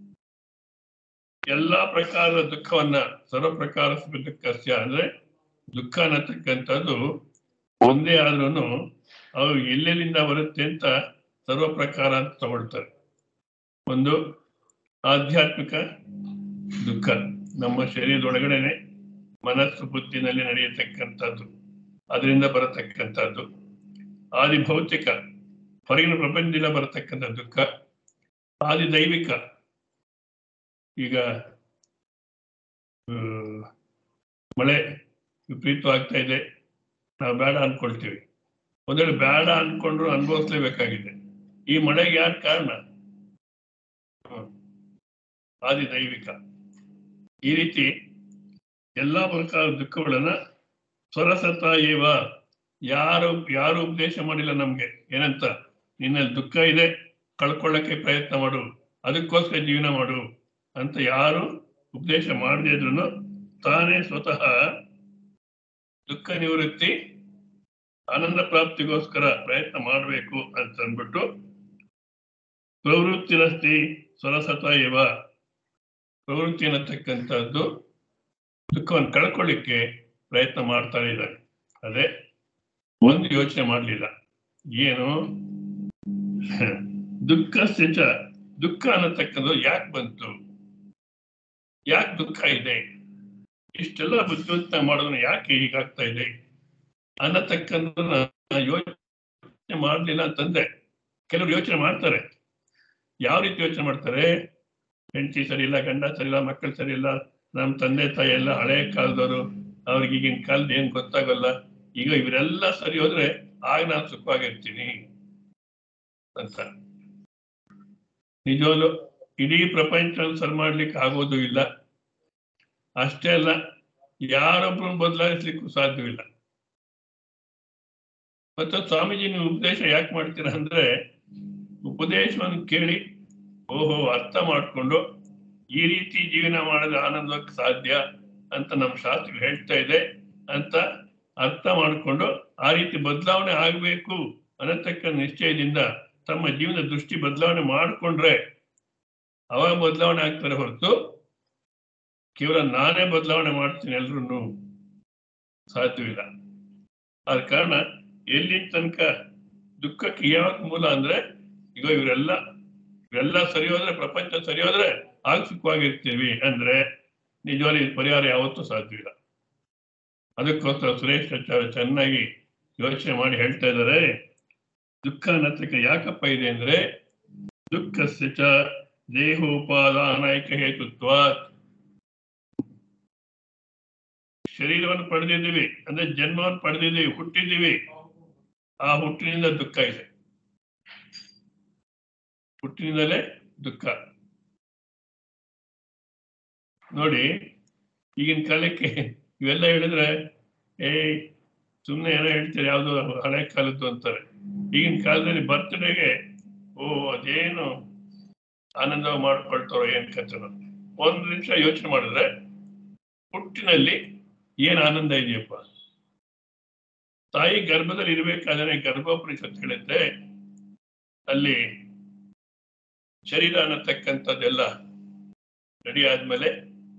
ಎಲ್ಲಾ ಪ್ರಕಾರದ ದುಃಖವನ್ನ ಸರ್ವ ಪ್ರಕಾರ ದುಃಖಸ್ಯ ಅಂದ್ರೆ ದುಃಖ ಅನ್ನತಕ್ಕಂಥದ್ದು ಒಂದೇ ಆದ್ರೂ ಅವು ಎಲ್ಲೆಲ್ಲಿಂದ ಬರುತ್ತೆ ಅಂತ ಸರ್ವ ಪ್ರಕಾರ ಅಂತ ತಗೊಳ್ತಾರೆ ಒಂದು ಆಧ್ಯಾತ್ಮಿಕ ದುಃಖ ನಮ್ಮ ಶರೀರದೊಳಗಡೆನೆ ಮನಸ್ಸು ಬುದ್ಧಿನಲ್ಲಿ ನಡೆಯತಕ್ಕಂಥದ್ದು ಅದರಿಂದ ಬರತಕ್ಕಂಥದ್ದು ಆದಿ ಭೌತಿಕ ಹೊರಗಿನ ಪ್ರಪಂಚದಿಂದ ಬರತಕ್ಕಂಥ ದುಃಖ ಆದಿ ದೈವಿಕ ಈಗ ಆ, ಮಳೆ ವಿಪರೀತವಾಗ್ತಾ ಇದೆ ನಾವು ಬೇಡ ಅನ್ಕೊಳ್ತೀವಿ ಒಂದ್ ವೇಳೆ ಬೇಡ ಅನ್ಕೊಂಡ್ರು ಅನುಭವಿಸ್ಲೇಬೇಕಾಗಿದೆ ಈ ಮಳೆಗೆ ಯಾರು ಕಾರಣ ಹ್ಮ್. ಆದಿ ದೈವಿಕ ಈ ರೀತಿ ಎಲ್ಲಾ ಪ್ರಕಾರ ದುಃಖಗಳನ್ನ ಸ್ವರಸತ ಏವ ಯಾರು ಯಾರು ಉಪದೇಶ ಮಾಡಿಲ್ಲ ನಮ್ಗೆ ಏನಂತ ನಿನ್ನಲ್ಲಿ ದುಃಖ ಇದೆ ಕಳ್ಕೊಳ್ಳಕ್ಕೆ ಪ್ರಯತ್ನ ಮಾಡು ಅದಕ್ಕೋಸ್ಕರ ಜೀವನ ಮಾಡು ಅಂತ ಯಾರು ಉಪದೇಶ ಮಾಡದೇ ಇದ್ರು ತಾನೇ ಸ್ವತಃ ದುಃಖ ನಿವೃತ್ತಿ ಆನಂದ ಪ್ರಾಪ್ತಿಗೋಸ್ಕರ ಪ್ರಯತ್ನ ಮಾಡಬೇಕು ಅಂತ ಅಂದ್ಬಿಟ್ಟು ಪ್ರವೃತ್ತಿರಸ್ತಿ ಸ್ವರಸತ ಇವ ಪ್ರವೃತ್ತಿ ಅನ್ನತಕ್ಕಂಥದ್ದು ದುಃಖವನ್ನು ಕಳ್ಕೊಳ್ಳಿಕ್ಕೆ ಪ್ರಯತ್ನ ಮಾಡ್ತಾ ಇದ್ದಾರೆ ಅದೇ ಒಂದು ಯೋಚನೆ ಮಾಡಲಿಲ್ಲ ಏನು ದುಃಖ ಸ್ಥಿತ ದುಃಖ ಅನ್ನತಕ್ಕಂಥದ್ದು ಯಾಕೆ ಬಂತು ಯಾಕೆ ದುಃಖ ಇದೆ ಇಷ್ಟೆಲ್ಲ ಬುದ್ಧಿವಂತ ಮಾಡೋದನ್ನ ಯಾಕೆ ಹೀಗಾಗ್ತಾ ಇದೆ ಅನ್ನತಕ್ಕಂಥ ಯೋಚನೆ ಮಾಡಲಿಲ್ಲ ಅಂತಂದ್ರೆ ಕೆಲವರು ಯೋಚನೆ ಮಾಡ್ತಾರೆ ಯಾವ ರೀತಿ ಯೋಚನೆ ಮಾಡ್ತಾರೆ ಹೆಂಡತಿ ಸರಿ ಇಲ್ಲ ಗಂಡ ಸರಿ ಇಲ್ಲ ಮಕ್ಕಳು ಸರಿ ಇಲ್ಲ ನಮ್ಮ ತಂದೆ ತಾಯಿ ಎಲ್ಲ ಹಳೆ ಕಾಲದವರು ಅವ್ರಿಗೆ ಈಗಿನ ಕಾಲದ ಏನ್ ಗೊತ್ತಾಗಲ್ಲ ಈಗ ಇವರೆಲ್ಲ ಸರಿ ಹೋದ್ರೆ ಆಗ ನಾನು ಸುಖವಾಗಿರ್ತೀನಿ ಅಂತ ನಿಜವಾಗ್ಲು ಇಡೀ ಪ್ರಪಂಚ ಸರಿ ಮಾಡ್ಲಿಕ್ಕೆ ಆಗೋದು ಇಲ್ಲ ಅಷ್ಟೇ ಅಲ್ಲ ಯಾರೊಬ್ರು ಬದಲಾಯಿಸ್ಲಿಕ್ಕೂ ಸಾಧ್ಯವಿಲ್ಲ ಮತ್ತೆ ಸ್ವಾಮೀಜಿ ನೀವು ಉಪದೇಶ ಯಾಕೆ ಮಾಡ್ತೀರಾ ಅಂದ್ರೆ ಉಪದೇಶವನ್ನು ಕೇಳಿ ಓಹೋ ಅರ್ಥ ಮಾಡ್ಕೊಂಡು ಈ ರೀತಿ ಜೀವನ ಮಾಡಿದ್ರೆ ಆನಂದಕ್ಕೆ ಸಾಧ್ಯ ಅಂತ ನಮ್ಮ ಶಾಸ್ತ್ರ ಹೇಳ್ತಾ ಇದೆ ಅಂತ ಅರ್ಥ ಮಾಡಿಕೊಂಡು ಆ ರೀತಿ ಬದಲಾವಣೆ ಆಗಬೇಕು ಅನ್ನತಕ್ಕ ನಿಶ್ಚಯದಿಂದ ತಮ್ಮ ಜೀವನ ದೃಷ್ಟಿ ಬದಲಾವಣೆ ಮಾಡಿಕೊಂಡ್ರೆ ಅವಾಗ ಬದಲಾವಣೆ ಆಗ್ತಾರೆ ಹೊರತು ಕೇವಲ ನಾನೇ ಬದಲಾವಣೆ ಮಾಡ್ತೀನಿ ಎಲ್ರು ಸಾಧ್ಯವಿಲ್ಲ ಆದ ಕಾರಣ ಎಲ್ಲಿ ತನಕ ದುಃಖಕ್ಕೆ ಯಾವಾಗ ಮೂಲ ಅಂದ್ರೆ ಈಗ ಇವರೆಲ್ಲ ಇವೆಲ್ಲ ಸರಿ ಹೋದ್ರೆ ಪ್ರಪಂಚ ಸರಿ ಹೋದ್ರೆ ಆಗ ಸುಖವಾಗಿರ್ತೀವಿ ಅಂದ್ರೆ ನಿಜವಾಗಿ ಪರಿಹಾರ ಯಾವತ್ತೂ ಸಾಧ್ಯವಿಲ್ಲ ಅದಕ್ಕೋಸ್ಕರ ಸುರೇಶ್ ಆಚಾರ್ಯ ಚೆನ್ನಾಗಿ ಯೋಚನೆ ಮಾಡಿ ಹೇಳ್ತಾ ಇದ್ದಾರೆ ದುಃಖ ಅನ್ನತಕ್ಕ ಯಾಕಪ್ಪ ಇದೆ ಅಂದ್ರೆ ದುಃಖ ಚ ದೇಹೋಪಾದಾನೈಕ ಹೇತುತ್ವ ಶರೀರವನ್ನು ಪಡೆದಿದ್ದೀವಿ ಅಂದ್ರೆ ಜನ್ಮವನ್ನು ಪಡೆದಿದ್ದೀವಿ ಹುಟ್ಟಿದ್ದೀವಿ ಆ ಹುಟ್ಟಿನಿಂದ ದುಃಖ ಇದೆ ಹುಟ್ಟಿನಿಂದಲೇ ದುಃಖ ನೋಡಿ ಈಗಿನ ಕಾಲಕ್ಕೆ ಇವೆಲ್ಲ ಹೇಳಿದ್ರೆ ಏ ಸುಮ್ಮನೆ ಏನೋ ಹೇಳ್ತಾರೆ ಯಾವುದು ಹಳೆ ಕಾಲದ್ದು ಅಂತಾರೆ ಈಗಿನ ಕಾಲದಲ್ಲಿ ಬರ್ತ್ಡೇಗೆ ಓ ಅದೇನು ಆನಂದ ಮಾಡ್ಕೊಳ್ತಾರೋ ಏನ್ ಕಥೆನೋ ಒಂದು ನಿಮಿಷ ಯೋಚನೆ ಮಾಡಿದ್ರೆ ಹುಟ್ಟಿನಲ್ಲಿ ಏನ್ ಆನಂದ ಇದೆಯಪ್ಪ ತಾಯಿ ಗರ್ಭದಲ್ಲಿ ಇರ್ಬೇಕಾದ್ರೆ ಗರ್ಭೋಪನಿಷತ್ ಹೇಳುತ್ತೆ ಅಲ್ಲಿ ಶರೀರ ಅನ್ನತಕ್ಕಂಥದ್ದೆಲ್ಲ ರೆಡಿ ಆದ್ಮೇಲೆ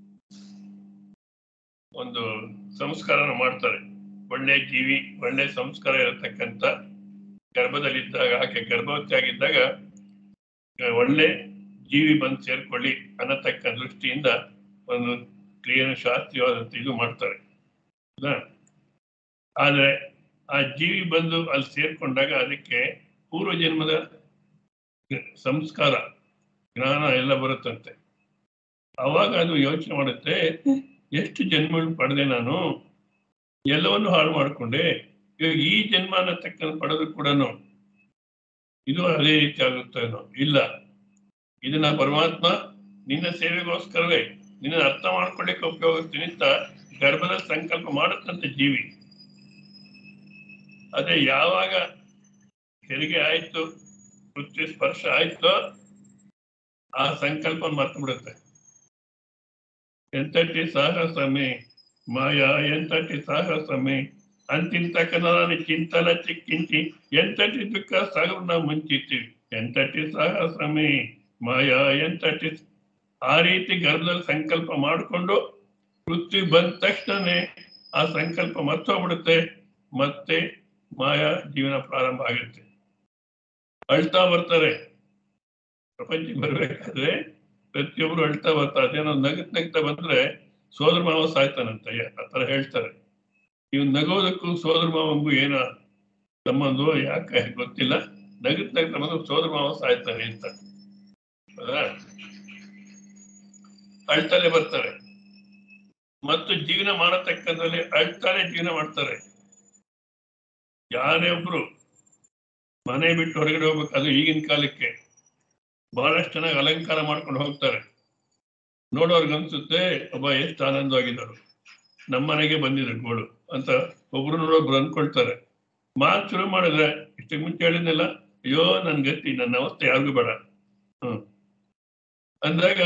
ಒಂದು ಸಂಸ್ಕಾರನ ಮಾಡ್ತಾರೆ ಒಳ್ಳೆ ಜೀವಿ ಒಳ್ಳೆ ಸಂಸ್ಕಾರ ಇರತಕ್ಕಂಥ ಗರ್ಭದಲ್ಲಿದ್ದಾಗ ಆಕೆ ಗರ್ಭವತಿ ಆಗಿದ್ದಾಗ ಆ, ಒಳ್ಳೆ ಜೀವಿ ಬಂದು ಸೇರ್ಕೊಳ್ಳಿ ಅನ್ನತಕ್ಕ ದೃಷ್ಟಿಯಿಂದ ಒಂದು ಕ್ರಿಯೆಯನ್ನು ಶಾಸ್ತ್ರೀಯವಾದಂತ ಇದು ಮಾಡ್ತಾರೆ ಹೌದಾ? ಆದ್ರೆ ಆ ಜೀವಿ ಬಂದು ಅಲ್ಲಿ ಸೇರ್ಕೊಂಡಾಗ ಅದಕ್ಕೆ ಪೂರ್ವ ಜನ್ಮದ ಸಂಸ್ಕಾರ ಜ್ಞಾನ ಎಲ್ಲ ಬರುತ್ತಂತೆ ಅವಾಗ ಅದು ಯೋಚನೆ ಮಾಡುತ್ತೆ ಎಷ್ಟು ಜನ್ಮಗಳು ಪಡೆದೆ ನಾನು ಎಲ್ಲವನ್ನು ಹಾಳು ಮಾಡಿಕೊಂಡೆ ಇವಾಗ ಈ ಜನ್ಮ ಅನ್ನತಕ್ಕಂಥ ಪಡೆದು ಕೂಡ ಇದು ಅದೇ ರೀತಿ ಆಗುತ್ತೇನೋ ಇಲ್ಲ ಇದನ್ನ ಪರಮಾತ್ಮ ನಿನ್ನ ಸೇವೆಗೋಸ್ಕರವೇ ನಿನ್ನ ಅರ್ಥ ಮಾಡ್ಕೊಳ್ಳಿಕ್ಕೆ ಉಪಯೋಗಿಸ್ತೀನಿ ಅಂತ ಗರ್ಭದ ಸಂಕಲ್ಪ ಮಾಡುತ್ತಂತೆ ಜೀವಿ ಅದೇ ಯಾವಾಗ ಹೆರಿಗೆ ಆಯ್ತು ಪೃಥ್ವಿ ಸ್ಪರ್ಶ ಆಯ್ತೋ ಆ ಸಂಕಲ್ಪ ಮರ್ತು ಬಿಡುತ್ತೆ ಎಂತಟಿ ಸಾಹಸಮೆ ಮಾಯಾ ಎಂತಟಿ ಸಾಹಸಮೆ ಅಂತಿಂತ ಕನ್ನಡని చింతల చిక్కించి ఎంతటి దుఃఖ సగమున ముంచితి ಎಂತಟಿ ಸಾಹಸಮೆ ಮಾಯಾ ಎಂತಟಿ ಆ ರೀತಿ ಗರ್ಭದಲ್ಲಿ ಸಂಕಲ್ಪ ಮಾಡಿಕೊಂಡು ಪೃಥ್ವಿ ಬಂದ ತಕ್ಷಣನೇ ಆ ಸಂಕಲ್ಪ ಮರ್ತೋಗ್ಬಿಡುತ್ತೆ ಮತ್ತೆ ಮಾಯಾ ಜೀವನ ಪ್ರಾರಂಭ ಆಗುತ್ತೆ ಅಳ್ತಾ ಬರ್ತಾರೆ ಪ್ರಪಂಚಕ್ಕೆ ಬರ್ಬೇಕಾದ್ರೆ ಪ್ರತಿಯೊಬ್ರು ಅಳ್ತಾ ಬರ್ತಾರೆ ಅದೇನೋ ನಗತ್ ನಗ್ತಾ ಬಂದ್ರೆ ಸೋದರ ಮಾವ ಸಾಯ್ತಾನಂತ ಆ ತರ ಹೇಳ್ತಾರೆ ಇವ್ ನಗೋದಕ್ಕೂ ಸೋದರ ಮಾವಂಗೂ ಏನ ಸಂಬಂಧ ಯಾಕೆ ಗೊತ್ತಿಲ್ಲ ನಗತ್ ನಗ್ತಾ ಬಂದ್ರೆ ಸೋದರ ಮಾವ ಸಾಯ್ತಾನೆ ಅಂತ ಹೌದಾ? ಅಳ್ತಾನೆ ಬರ್ತಾರೆ ಮತ್ತು ಜೀವನ ಮಾಡತಕ್ಕಂಥಲ್ಲಿ ಅಳ್ತಾನೆ ಜೀವನ ಮಾಡ್ತಾರೆ ಯಾರೇ ಒಬ್ರು ಮನೆ ಬಿಟ್ಟು ಹೊರಗಡೆ ಹೋಗ್ಬೇಕು ಅದು ಈಗಿನ ಕಾಲಕ್ಕೆ ಬಹಳಷ್ಟು ಚೆನ್ನಾಗಿ ಅಲಂಕಾರ ಮಾಡ್ಕೊಂಡು ಹೋಗ್ತಾರೆ ನೋಡೋರ್ಗೆ ಅನ್ಸುತ್ತೆ ಒಬ್ಬ ಎಷ್ಟು ಆನಂದವಾಗಿದ್ದಾರೆ ನಮ್ಮನೆಗೆ ಬಂದಿದೆ ಗೋಳು ಅಂತ ಒಬ್ರು ನೋಡೊಬ್ರು ಅನ್ಕೊಳ್ತಾರೆ ಮಾತು ಶುರು ಮಾಡಿದ್ರೆ ಇಷ್ಟಕ್ಕೆ ಮುಂಚೆ ಹೇಳಿದ್ನಲ್ಲ ಅಯ್ಯೋ ನನ್ ಗತಿ ನನ್ನ ಅವಸ್ಥೆ ಯಾರಿಗೂ ಬೇಡ ಹ್ಮ್ ಅಂದಾಗ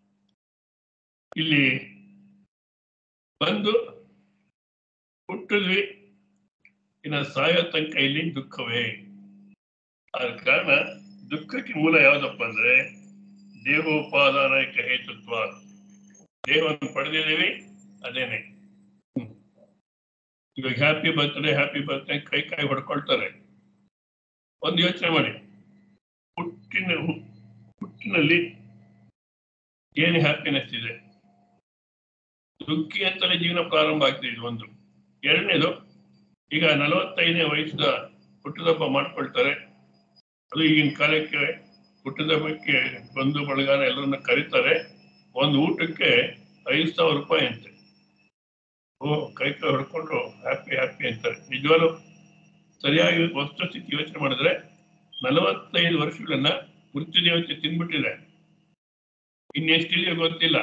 ಇಲ್ಲಿ ಬಂದು ಹುಟ್ಟಿದ್ವಿ ಇನ್ನ ಸಾಯೋ ತನಕ ಇಲ್ಲಿ ದುಃಖವೇ ಆದ ಕಾರಣ ದುಃಖಕ್ಕೆ ಮೂಲ ಯಾವ್ದಪ್ಪ ಅಂದ್ರೆ ದೇಹೋಪಾದಾನಕ ಹೇತುತ್ವ ದೇಹವನ್ನು ಪಡೆದಿದ್ದೀವಿ ಅದೇನೆ ಹ್ಮ್. ಇವಾಗ ಹ್ಯಾಪಿ ಬರ್ತ್ಡೇ ಹ್ಯಾಪಿ ಬರ್ತ್ಡೇ ಕೈ ಕೈ ಹೊಡ್ಕೊಳ್ತಾರೆ ಒಂದು ಯೋಚನೆ ಮಾಡಿ ಹುಟ್ಟಿನ ಹುಟ್ಟಿನಲ್ಲಿ ಏನು ಹ್ಯಾಪಿನೆಸ್ ಇದೆ ದುಃಖಿ ಅಂತಲೇ ಜೀವನ ಪ್ರಾರಂಭ ಆಗ್ತಿದೆ ಒಂದು ಎರಡನೇದು ಈಗ ನಲವತ್ತೈದನೇ ವಯಸ್ಸಿನ ಹುಟ್ಟುದಬ್ಬ ಮಾಡ್ಕೊಳ್ತಾರೆ ಅದು ಈಗಿನ ಕಾಲಕ್ಕೆ ಹುಟ್ಟುದಬ್ಬಕ್ಕೆ ಬಂಧು ಬಳಗಾನ ಎಲ್ಲರನ್ನ ಕರೀತಾರೆ ಒಂದು ಊಟಕ್ಕೆ ಐದು ಸಾವಿರ ರೂಪಾಯಿ ಅಂತೆ ಓ ಕೈ ಕೈ ಹೊಡ್ಕೊಂಡು ಹ್ಯಾಪಿ ಹ್ಯಾಪಿ ಅಂತಾರೆ ನಿಜವಾಗ್ಲೂ ಸರಿಯಾಗಿ ವಸ್ತುಸ್ಥಿತಿ ಯೋಚನೆ ಮಾಡಿದ್ರೆ ನಲವತ್ತೈದು ವರ್ಷಗಳನ್ನ ಮೃತ್ಯು ದೇವತೆ ತಿನ್ಬಿಟ್ಟಿದೆ ಇನ್ನೆಷ್ಟಿದೆಯೋ ಗೊತ್ತಿಲ್ಲ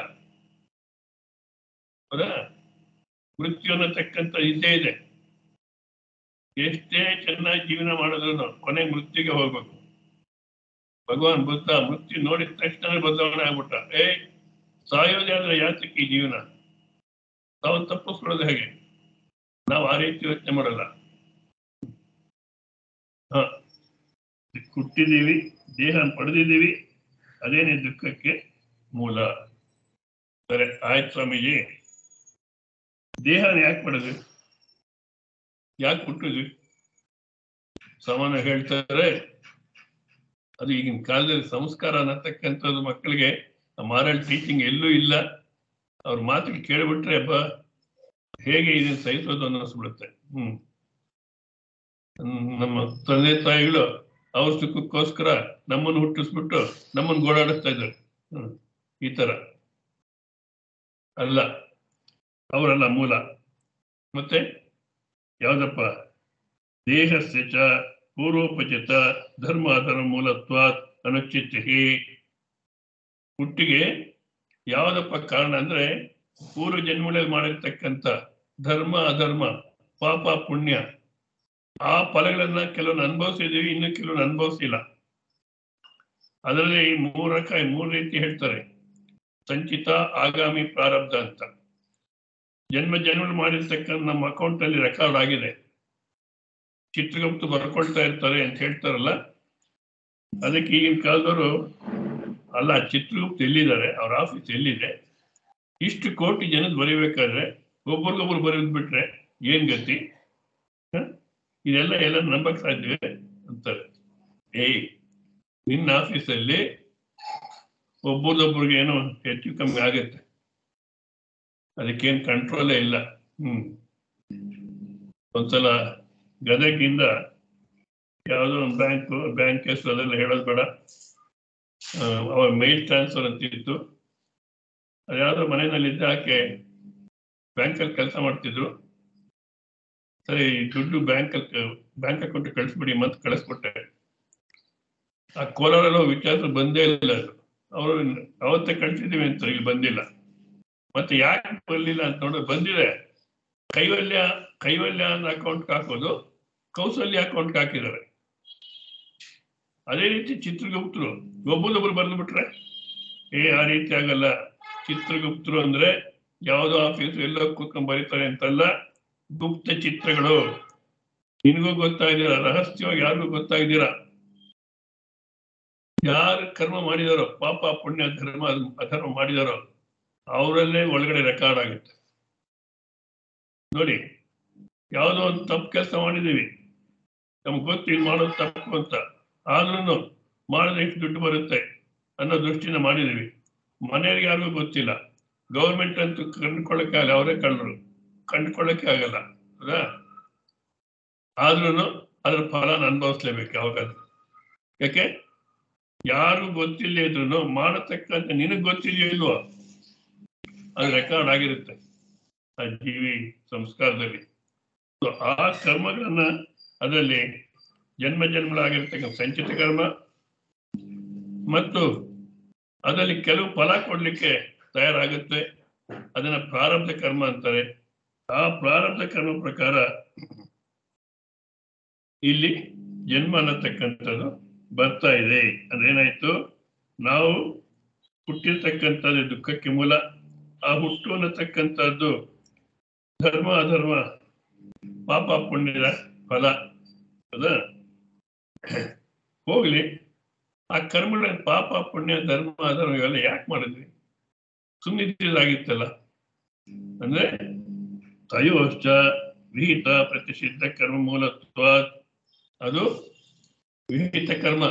ಹೌದಾ ಮೃತ್ಯು ಅನ್ನತಕ್ಕಂಥ ಇದ್ದೇ ಇದೆ ಎಷ್ಟೇ ಚೆನ್ನಾಗಿ ಜೀವನ ಮಾಡಿದ್ರು ಕೊನೆ ಮೃತ್ಯುಗೆ ಹೋಗ್ಬೇಕು ಭಗವಾನ್ ಬುದ್ಧ ಮೃತ್ಯು ನೋಡಿದ ತಕ್ಷಣ ಬದಲಾವಣೆ ಆಗ್ಬಿಟ್ಟ ಏ ಸಾಯೋದೇ ಆದ್ರೆ ಯಾತಕ್ಕೆ ಈ ಜೀವನ ನಾವು ತಪ್ಪಿಸ್ಕೊಳ್ಳೋದು ಹೇಗೆ ನಾವು ಆ ರೀತಿ ಯೋಚನೆ ಮಾಡಲ್ಲ ಹ ಹುಟ್ಟಿದೀವಿ ದೇಹ ಪಡೆದಿದ್ದೀವಿ ಅದೇನೇ ದುಃಖಕ್ಕೆ ಮೂಲ ಸರಿ ಆಯ್ತು ಸ್ವಾಮೀಜಿ ದೇಹನ ಯಾಕೆ ಪಡೆದ್ವಿ ಯಾಕೆ ಹುಟ್ಟಿದ್ವಿ ಸಾಮಾನ್ಯ ಹೇಳ್ತಾರೆ ಅದು ಈಗಿನ ಕಾಲದಲ್ಲಿ ಸಂಸ್ಕಾರ ಅನ್ನತಕ್ಕಂಥದ್ದು ಮಕ್ಕಳಿಗೆ ಮಾರಲ್ ಟೀಚಿಂಗ್ ಎಲ್ಲೂ ಇಲ್ಲ ಅವ್ರ ಮಾತಿಗೆ ಕೇಳಿಬಿಟ್ರೆ ಹಬ್ಬ ಹೇಗೆ ಇದನ್ನ ಸಹಿಸೋದು ಅನ್ನಿಸ್ಬಿಡುತ್ತೆ ಹ್ಮ್ ಹ್ಮ್, ನಮ್ಮ ತಂದೆ ತಾಯಿಗಳು ಅವ್ರ ಸುಖಕ್ಕೋಸ್ಕರ ನಮ್ಮನ್ನು ಹುಟ್ಟಿಸ್ಬಿಟ್ಟು ನಮ್ಮನ್ನು ಗೋಳಾಡಿಸ್ತಾ ಇದ್ದಾರೆ ಹ್ಮ್ ಈ ತರ ಅಲ್ಲ ಅವರಲ್ಲ ಮೂಲ ಮತ್ತೆ ಯಾವ್ದಪ್ಪ ದೇಹಸ್ಯ ಚ ಪೂರ್ವೋಪಚಿತ ಧರ್ಮ ಅಧರ್ಮ ಮೂಲತ್ವಾತ್ ಅನುಚಿತಿ ಹುಟ್ಟಿಗೆ ಯಾವ್ದಪ್ಪ ಕಾರಣ ಅಂದ್ರೆ ಪೂರ್ವ ಜನ್ಮಗಳಲ್ಲಿ ಮಾಡಿರ್ತಕ್ಕಂಥ ಧರ್ಮ ಅಧರ್ಮ ಪಾಪ ಪುಣ್ಯ ಆ ಫಲಗಳನ್ನ ಕೆಲವೊಂದು ಅನುಭವಿಸಿದೀವಿ ಇನ್ನು ಕೆಲವೊಂದು ಅನುಭವಿಸಿಲ್ಲ ಅದರಲ್ಲಿ ಮೂರ ಕ- ಮೂರು ರೀತಿ ಹೇಳ್ತಾರೆ ಸಂಚಿತ ಆಗಾಮಿ ಪ್ರಾರಬ್ಧ ಅಂತ ಜನ್ಮ ಜನ್ಮಗಳು ಮಾಡಿರ್ತಕ್ಕಂಥ ನಮ್ಮ ಅಕೌಂಟ್ ಅಲ್ಲಿ ರೆಕಾರ್ಡ್ ಆಗಿದೆ ಚಿತ್ರಗುಪ್ತ ಬರ್ಕೊಳ್ತಾ ಇರ್ತಾರೆ ಅಂತ ಹೇಳ್ತಾರಲ್ಲ ಅದಕ್ಕೆ ಈಗಿನ ಕಾಲದವರು ಅಲ್ಲ ಚಿತ್ರಗುಪ್ತ ಎಲ್ಲಿದ್ದಾರೆ ಅವ್ರ ಆಫೀಸ್ ಎಲ್ಲಿದೆ ಇಷ್ಟು ಕೋಟಿ ಜನದ ಬರೀಬೇಕಾದ್ರೆ ಒಬ್ರಿಗೊಬ್ರು ಬರೆದ್ ಬಿಟ್ರೆ ಏನ್ ಗತಿ ಹ? ಇದೆಲ್ಲ ಎಲ್ಲ ನಂಬಕ್ ಸಾಧ್ಯವೇ ಅಂತಾರೆ ಏಯ್ ನಿನ್ನ ಆಫೀಸಲ್ಲಿ ಒಬ್ಬರದೊಬ್ರಿಗೆ ಏನೋ ಹೆಚ್ಚು ಕಮ್ಮಿ ಆಗತ್ತೆ ಅದಕ್ಕೇನ್ ಕಂಟ್ರೋಲೇ ಇಲ್ಲ ಹ್ಮ್ ಒಂದ್ಸಲ ಗದಗಿಂದ ಯಾವುದೋ ಒಂದು ಬ್ಯಾಂಕ್ ಬ್ಯಾಂಕ್ ಹೆಸರು ಅದೆಲ್ಲ ಹೇಳೋದು ಬೇಡ ಆ, ಅವಾಗ ಮೇಲ್ ಟ್ರಾನ್ಸ್ಫರ್ ಅಂತ ಇತ್ತು ಅದ್ಯಾವುದೋ ಮನೆಯಲ್ಲಿದ್ದ ಆಕೆ ಬ್ಯಾಂಕಲ್ಲಿ ಕೆಲಸ ಮಾಡ್ತಿದ್ರು ಸರಿ ದುಡ್ಡು ಬ್ಯಾಂಕ್ ಬ್ಯಾಂಕ್ ಅಕೌಂಟ್ ಕಳಿಸ್ಬಿಡಿ ಮತ್ತೆ ಕಳಿಸ್ಬಿಟ್ಟೆ ಆ ಕೋಲಾರಲ್ಲೋ ವಿಚಾರ ಬಂದೇ ಇಲ್ಲ ಅದು ಅವರು ಅವತ್ತೇ ಕಳ್ಸಿದೀವಿ ಅಂತ ಇಲ್ಲಿ ಬಂದಿಲ್ಲ ಮತ್ತೆ ಯಾಕೆ ಬರ್ಲಿಲ್ಲ ಅಂತ ನೋಡಿದ್ರೆ ಬಂದಿದೆ ಕೈವಲ್ಯ ಕೈವಲ್ಯ ಅನ್ನೋ ಅಕೌಂಟ್ ಹಾಕೋದು ಕೌಸಲ್ಯ ಅಕೌಂಟ್ ಹಾಕಿದ್ದಾರೆ ಅದೇ ರೀತಿ ಚಿತ್ರಗುಪ್ತರು ಒಬ್ಬರೊಬ್ರು ಬರೆದು ಬಿಟ್ರೆ ಏ ಆ ರೀತಿ ಆಗಲ್ಲ ಚಿತ್ರಗುಪ್ತರು ಅಂದ್ರೆ ಯಾವುದೋ ಆಫೀಸ್ ಎಲ್ಲೋ ಕೂತ್ಕೊಂಡ್ ಬರೀತಾರೆ ಅಂತಲ್ಲ ಗುಪ್ತ ಚಿತ್ರಗಳು ನಿನಗೂ ಗೊತ್ತಾಗಿದ್ದೀರಾ ರಹಸ್ಯವಾಗಿ ಯಾರಿಗೂ ಗೊತ್ತಾಗಿದ್ದೀರಾ ಯಾರು ಕರ್ಮ ಮಾಡಿದಾರೋ ಪಾಪ ಪುಣ್ಯ ಧರ್ಮ ಅಧರ್ಮ ಮಾಡಿದಾರೋ ಅವರಲ್ಲೇ ಒಳಗಡೆ ರೆಕಾರ್ಡ್ ಆಗುತ್ತೆ ನೋಡಿ ಯಾವುದೋ ಒಂದು ತಪ್ಪು ಕೆಲಸ ಮಾಡಿದೀವಿ ನಮ್ಗೆ ಗೊತ್ತು ಇದು ಮಾಡೋದು ತಪ್ಪು ಅಂತ ಆದ್ರೂ ಮಾಡಿದ್ರೆ ಎಷ್ಟು ದುಡ್ಡು ಬರುತ್ತೆ ಅನ್ನೋ ದೃಷ್ಟಿನ ಮಾಡಿದೀವಿ ಮನೆಯವ್ರಿಗೆ ಯಾರಿಗೂ ಗೊತ್ತಿಲ್ಲ ಗೌರ್ಮೆಂಟ್ ಅಂತೂ ಕಂಡುಕೊಳ್ಳಕ್ಕೆ ಆಗಲ್ಲ ಅವರೇ ಕಳ್ಳರು ಕಂಡುಕೊಳ್ಳಕ್ಕೆ ಆಗಲ್ಲ ಹೌದಾ ಆದ್ರೂ ಅದ್ರ ಫಲನ ಅನುಭವಿಸ್ಲೇಬೇಕು ಯಾವಾಗಾದ್ರೂ ಯಾಕೆ ಯಾರು ಗೊತ್ತಿಲ್ಲ ಇದ್ರು ಮಾಡತಕ್ಕಂತ ನಿನಗ್ ಗೊತ್ತಿದೆಯೋ ಇಲ್ವೋ ಅದು ರೆಕಾರ್ಡ್ ಆಗಿರುತ್ತೆ ಆ ಜೀವಿ ಸಂಸ್ಕಾರದಲ್ಲಿ So, ಆ ಕರ್ಮಗಳನ್ನ ಅದರಲ್ಲಿ ಜನ್ಮ ಜನ್ಮಗಳಾಗಿರ್ತಕ್ಕಂಥ ಸಂಚಿತ ಕರ್ಮ ಮತ್ತು ಅದರಲ್ಲಿ ಕೆಲವು ಫಲ ಕೊಡ್ಲಿಕ್ಕೆ ತಯಾರಾಗುತ್ತೆ ಅದನ್ನ ಪ್ರಾರಬ್ಧ ಕರ್ಮ ಅಂತಾರೆ ಆ ಪ್ರಾರಬ್ಧ ಕರ್ಮ ಪ್ರಕಾರ ಇಲ್ಲಿ ಜನ್ಮ ಅನ್ನತಕ್ಕಂಥದ್ದು ಬರ್ತಾ ಇದೆ ಅದೇನಾಯ್ತು ನಾವು ಹುಟ್ಟಿರ್ತಕ್ಕಂಥದ್ದು ದುಃಖಕ್ಕೆ ಮೂಲ ಆ ಹುಟ್ಟು ಅನ್ನತಕ್ಕಂಥದ್ದು ಧರ್ಮ ಅಧರ್ಮ ಪಾಪ ಪುಣ್ಯದ ಫಲ ಹೌದಾ ಹೋಗ್ಲಿ ಆ ಕರ್ಮಗಳ ಪಾಪ ಪುಣ್ಯ ಧರ್ಮ ಅಧರ್ಮ ಇವೆಲ್ಲ ಯಾಕೆ ಮಾಡಿದ್ವಿ ಸುಮ್ಮನಿದ್ದಾಗಿತ್ತಲ್ಲ ಅಂದ್ರೆ ತಯೋಶ್ಚ ವಿಹಿತ ಪ್ರತಿಷಿದ್ಧ ಕರ್ಮ ಮೂಲತ್ವ ಅದು ವಿಹಿತ ಕರ್ಮ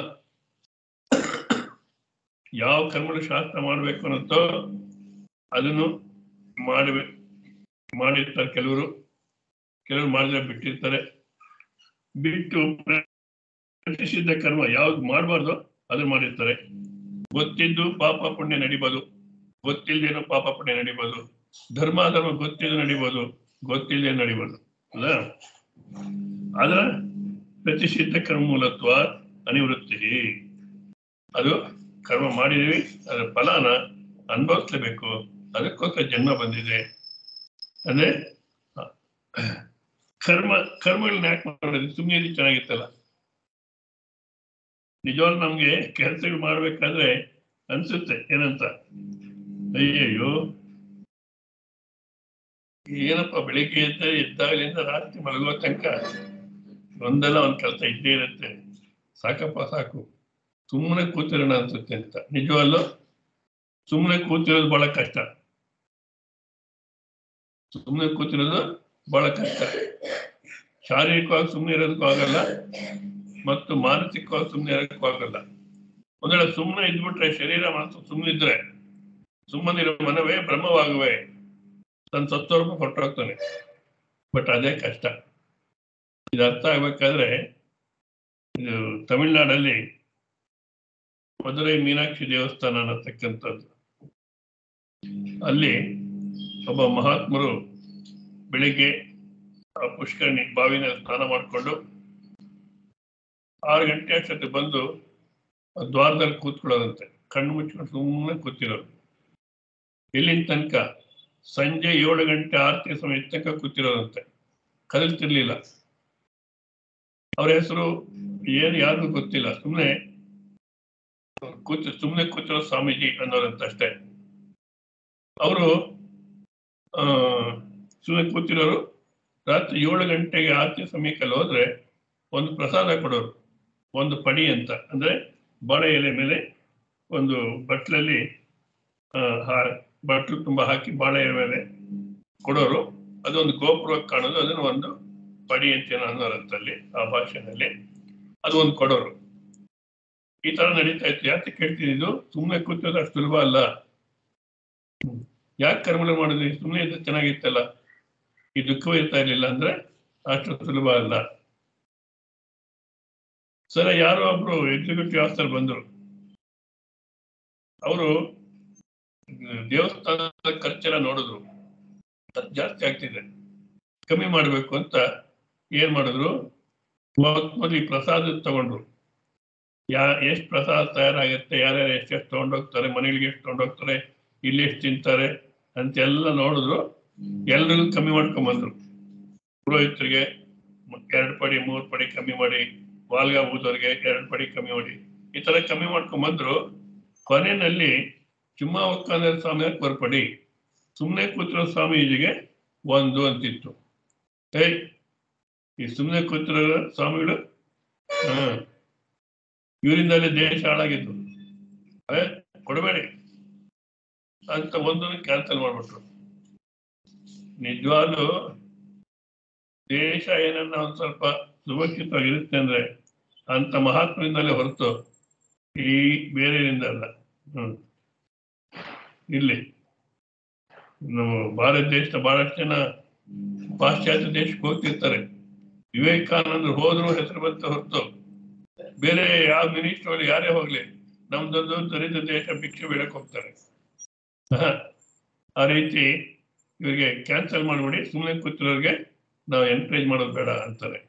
ಯಾವ ಕರ್ಮಗಳು ಶಾಸ್ತ್ರ ಮಾಡ್ಬೇಕು ಅನ್ನತ್ತೋ ಅದನ್ನು ಮಾಡಬೇಕು ಮಾಡಿರ್ತಾರೆ ಕೆಲವರು ಕೆಲವರು ಮಾಡಿದ್ರೆ ಬಿಟ್ಟಿರ್ತಾರೆ ಬಿಟ್ಟು ಪ್ರತಿಷಿದ್ಧ ಕರ್ಮ ಯಾವ್ದು ಮಾಡಬಾರ್ದು ಅದನ್ನ ಮಾಡಿರ್ತಾರೆ ಗೊತ್ತಿದ್ದು ಪಾಪ ಪುಣ್ಯ ನಡಿಬೋದು ಗೊತ್ತಿಲ್ದೇನೋ ಪಾಪ ಪುಣ್ಯ ನಡಿಬೋದು ಧರ್ಮ ಧರ್ಮ ಗೊತ್ತಿದ್ದು ನಡಿಬೋದು ಗೊತ್ತಿಲ್ಲದೆ ನಡಿಬೋದು ಅಲ್ಲ ಆದ್ರ ಪ್ರತಿಷಿದ್ಧ ಕರ್ಮ ಮೂಲತ್ವ ಅನಿವೃತ್ತಿ ಅದು ಕರ್ಮ ಮಾಡಿದೀವಿ ಅದರ ಫಲನ ಅನುಭವಿಸ್ಲೇಬೇಕು ಅದಕ್ಕೋಸ್ಕರ ಜನ್ಮ ಬಂದಿದೆ ಅಂದ್ರೆ ಕರ್ಮ ಕರ್ಮಗಳನ್ನ ಯಾಕೆ ಮಾಡೋದು ಸುಮ್ಮನೆ ಚೆನ್ನಾಗಿತ್ತಲ್ಲ ನಿಜವಾಗ್ಲೂ ನಮ್ಗೆ ಕೆಲಸಗಳು ಮಾಡ್ಬೇಕಾದ್ರೆ ಅನ್ಸುತ್ತೆ ಏನಂತ ಅಯ್ಯಯ್ಯೋ ಏನಪ್ಪ ಬೆಳಿಗ್ಗೆ ಎದ್ದ ಎದ್ದಾಗಲಿಂದ ರಾತ್ರಿ ಮಲಗೋ ತನಕ ಒಂದಲ್ಲ ಒಂದ್ ಕೆಲಸ ಇದ್ದೇ ಇರುತ್ತೆ ಸಾಕಪ್ಪ ಸಾಕು ಸುಮ್ಮನೆ ಕೂತಿರೋಣ ಅನ್ಸುತ್ತೆ ಅಂತ ನಿಜವಲ್ಲೂ ಸುಮ್ಮನೆ ಕೂತಿರೋದು ಬಹಳ ಕಷ್ಟ ಸುಮ್ಮನೆ ಕೂತಿರೋದು ಬಹಳ ಕಷ್ಟ ಶಾರೀರಿಕವಾಗಿ ಸುಮ್ಮನೆ ಇರೋದಕ್ಕೂ ಆಗಲ್ಲ ಮತ್ತು ಮಾನಸಿಕವಾಗಿ ಸುಮ್ಮನೆ ಇರೋದಕ್ಕೂ ಆಗಲ್ಲ ಒಂದ್ ವೇಳೆ ಸುಮ್ಮನೆ ಇದ್ಬಿಟ್ರೆ ಶರೀರ ಮನಸ್ಸು ಸುಮ್ಮನೆ ಇದ್ರೆ ಸುಮ್ಮನಿರೋ ಮನವೇ ಬ್ರಹ್ಮವಾಗುವೆ ತನ್ನ ಸತ್ತೋರ್ಪ ಹೊರಟೋಗ್ತಾನೆ ಬಟ್ ಅದೇ ಕಷ್ಟ ಇದು ಅರ್ಥ ಆಗ್ಬೇಕಾದ್ರೆ ಇದು ತಮಿಳ್ನಾಡಲ್ಲಿ ಮಧುರೈ ಮೀನಾಕ್ಷಿ ದೇವಸ್ಥಾನ ಅನ್ನತಕ್ಕಂಥದ್ದು ಅಲ್ಲಿ ಒಬ್ಬ ಮಹಾತ್ಮರು ಬೆಳಿಗ್ಗೆ ಆ ಪುಷ್ಕರಣಿ ಬಾವಿನಲ್ಲಿ ಸ್ನಾನ ಮಾಡಿಕೊಂಡು ಆರು ಗಂಟೆ ಅಷ್ಟೊತ್ತು ಬಂದು ಆ ದ್ವಾರದಲ್ಲಿ ಕೂತ್ಕೊಳ್ಳೋದಂತೆ ಕಣ್ಣು ಮುಚ್ಕೊಂಡು ಸುಮ್ಮನೆ ಕೂತಿರೋರು ಇಲ್ಲಿನ ತನಕ ಸಂಜೆ ಏಳು ಗಂಟೆ ಆರತಿ ಸಮಯ ತನಕ ಕೂತಿರೋದಂತೆ ಕದಲ್ತಿರ್ಲಿಲ್ಲ ಅವ್ರ ಹೆಸರು ಏನು ಯಾರಿಗೂ ಗೊತ್ತಿಲ್ಲ ಸುಮ್ಮನೆ ಕೂತು ಸುಮ್ಮನೆ ಕೂತಿರೋ ಸ್ವಾಮೀಜಿ ಅನ್ನೋರಂತ ಅಷ್ಟೇ ಅವರು ಆ ಸುಮ್ಮನೆ ಕೂತಿರೋರು ರಾತ್ರಿ ಏಳು ಗಂಟೆಗೆ ಆರತಿ ಸಮಯಕ್ಕಲ್ಲಿ ಹೋದ್ರೆ ಒಂದು ಪ್ರಸಾದ ಕೊಡೋರು ಒಂದು ಪಡಿ ಅಂತ ಅಂದ್ರೆ ಬಾಳೆ ಎಲೆ ಮೇಲೆ ಒಂದು ಬಟ್ಲಲ್ಲಿ ಬಟ್ಲು ತುಂಬಾ ಹಾಕಿ ಬಾಳೆ ಎಲೆ ಮೇಲೆ ಕೊಡೋರು ಅದೊಂದು ಗೋಪುರವಾಗಿ ಕಾಣೋದು ಅದನ್ನು ಒಂದು ಪಡಿ ಅಂತ ಏನೋ ಅನ್ನೋರಂತಲ್ಲಿ ಆ ಭಾಷೆನಲ್ಲಿ ಅದು ಒಂದು ಕೊಡೋರು ಈ ತರ ನಡೀತಾ ಇತ್ತು ಯಾಕೆ ಕೇಳ್ತೀನಿ ಇದು ಸುಮ್ಮನೆ ಕೂತಿರೋದು ಅಷ್ಟು ಸುಲಭ ಅಲ್ಲ ಯಾಕೆ ಕರ್ಮಗಳು ಮಾಡಿದ್ವಿ ಸುಮ್ಮನೆ ಇದ್ರೆ ಚೆನ್ನಾಗಿತ್ತಲ್ಲ ಈ ದುಃಖವೂ ಇರ್ತಾ ಇರ್ಲಿಲ್ಲ ಅಂದ್ರೆ ಅಷ್ಟು ಸುಲಭ ಅಲ್ಲ ಸರಿ ಯಾರೋ ಒಬ್ರು ಎಕ್ಸಿಕ್ಯೂಟಿವ್ ಆಫೀಸರ್ ಬಂದರು ಅವರು ದೇವಸ್ಥಾನದ ಖರ್ಚೆಲ್ಲ ನೋಡಿದ್ರು ಅದು ಜಾಸ್ತಿ ಆಗ್ತಿದೆ ಕಮ್ಮಿ ಮಾಡಬೇಕು ಅಂತ ಏನ್ ಮಾಡಿದ್ರು ಮೊದಲು ಈ ಪ್ರಸಾದ ತಗೊಂಡ್ರು ಯಾ ಎಷ್ಟು ಪ್ರಸಾದ ತಯಾರಾಗುತ್ತೆ ಯಾರ್ಯಾರು ಎಷ್ಟೆಷ್ಟು ತಗೊಂಡೋಗ್ತಾರೆ ಮನೆಗಳಿಗೆ ಎಷ್ಟು ತಗೊಂಡೋಗ್ತಾರೆ ಇಲ್ಲಿ ಎಷ್ಟು ತಿಂತಾರೆ ಅಂತೆಲ್ಲ ನೋಡಿದ್ರು ಎಲ್ರಿಗೂ ಕಮ್ಮಿ ಮಾಡ್ಕೊಂಬಂದ್ರು ಪುರೋಹಿತರಿಗೆ ಎರಡು ಪಡಿ ಮೂರು ಪಡಿ ಕಮ್ಮಿ ಮಾಡಿ ವಾಲ್ಗ ಊದೋರಿಗೆ ಎರಡು ಪಡಿ ಕಮ್ಮಿ ಮಾಡಿ ಈ ತರ ಕಮ್ಮಿ ಮಾಡ್ಕೊಂಬಂದ್ರು ಕೊನೆಯಲ್ಲಿ ಚುಮ್ಮಾ ಒಕ್ಕಂದ್ರ ಸ್ವಾಮಿ ಬರ್ಪಡಿ ಸುಮ್ಮನೆ ಕೂತಿರೋ ಸ್ವಾಮೀಜಿಗೆ ಒಂದು ಅಂತಿತ್ತು ಏಯ್ ಈ ಸುಮ್ಮನೆ ಕೂತಿರೋ ಸ್ವಾಮಿಗಳು ಹಾ ಇವರಿಂದಲೇ ದೇಶ ಹಾಳಾಗಿದ್ದು ಅದೇ ಕೊಡಬೇಡಿ ಅಂತ ಒಂದನ್ನು ಕ್ಯಾನ್ಸಲ್ ಮಾಡ್ಬಿಟ್ರು ನಿಜವಾಗ್ಲೂ ದೇಶ ಏನನ್ನ ಒಂದ್ ಸ್ವಲ್ಪ ಸುರಕ್ಷಿತವಾಗಿರುತ್ತೆ ಅಂದ್ರೆ ಅಂತ ಮಹಾತ್ಮರಿಂದಲೇ ಹೊರತು ಈ ಬೇರೆಯಿಂದ ಅಲ್ಲ ಹ್ಮ್ ಇಲ್ಲಿ ನಮ್ಮ ಭಾರತ ದೇಶದ ಬಹಳಷ್ಟು ಜನ ಪಾಶ್ಚಾತ್ಯ ದೇಶಕ್ಕೆ ಹೋಗ್ತಿರ್ತಾರೆ ವಿವೇಕಾನಂದರು ಹೋದ್ರು ಹೆಸರು ಬಂತ ಹೊರತು ಬೇರೆ ಯಾವ ಮಿನಿಸ್ಟರ್ ಯಾರೇ ಹೋಗ್ಲಿ ನಮ್ದೊಂದು ದರಿದ್ರ ದೇಶ ಭಿಕ್ಷೆ ಬೇಡಕ್ ಹೋಗ್ತಾರೆ ಆಹಾ. ಆ ರೀತಿ ಇವರಿಗೆ ಕ್ಯಾನ್ಸಲ್ ಮಾಡ್ಬಿಡಿ ಸುಮ್ಮನೆ ಕೂತಿರೋರಿಗೆ ನಾವು ಎನ್ಕರೇಜ್ ಮಾಡೋದು ಬೇಡ ಅಂತಾರೆ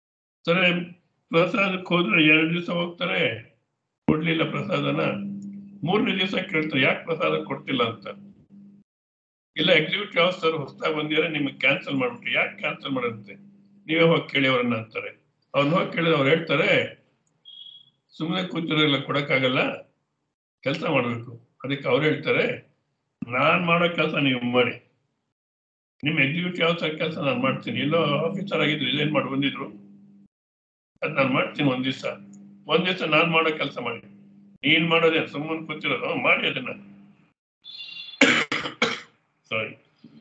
ಸರಿ ಪ್ರಸಾದಕ್ಕೆ ಹೋದ್ರೆ ಎರಡು ದಿವಸ ಹೋಗ್ತಾರೆ ಕೊಡ್ಲಿಲ್ಲ ಪ್ರಸಾದನ ಮೂರನೇ ದಿವಸ ಕೇಳ್ತಾರೆ ಯಾಕೆ ಪ್ರಸಾದ ಕೊಡ್ತಿಲ್ಲ ಅಂತ ಇಲ್ಲ ಎಕ್ಸಿಕ್ಯೂಟಿವ್ ಆಫೀಸರ್ ಹೊಸದಾಗಿ ಬಂದಿದ್ರೆ ನಿಮಗೆ ಕ್ಯಾನ್ಸಲ್ ಮಾಡ್ಬಿಟ್ಟು ಯಾಕೆ ಕ್ಯಾನ್ಸಲ್ ಮಾಡಂತೆ ನೀವೇ ಹೋಗಿ ಕೇಳಿ ಅವ್ರನ್ನ ಅಂತಾರೆ ಅವ್ರನ್ನ ಹೋಗಿ ಕೇಳಿದ್ರೆ ಅವ್ರು ಹೇಳ್ತಾರೆ ಸುಮ್ಮನೆ ಕೂತಿರೋಲ್ಲ ಕೊಡಕ್ಕಾಗಲ್ಲ ಕೆಲಸ ಮಾಡಬೇಕು ಅದಕ್ಕೆ ಅವ್ರು ಹೇಳ್ತಾರೆ ನಾನ್ ಮಾಡೋ ಕೆಲಸ ನೀವು ಮಾಡಿ ನಿಮ್ಮ ಎಕ್ಸಿಕ್ಯೂಟಿವ್ ಆಫೀಸರ್ ಕೆಲಸ ನಾನು ಮಾಡ್ತೀನಿ ಎಲ್ಲೋ ಆಫೀಸರ್ ಆಗಿದ್ರು ರಿಸೈನ್ ಮಾಡಿ ಬಂದಿದ್ರು ಅದ್ ನಾನು ಮಾಡ್ತೀನಿ ಒಂದ್ ದಿವಸ ಒಂದ್ ದಿವಸ ನಾನ್ ಮಾಡೋ ಕೆಲಸ ಮಾಡಿ ನೀನ್ ಮಾಡೋದೇ ಸುಮ್ಮನೆ ಕೂತಿರೋದು ಹ್ಮ್, ಮಾಡಿ ಅದನ್ನ ಸಾರಿ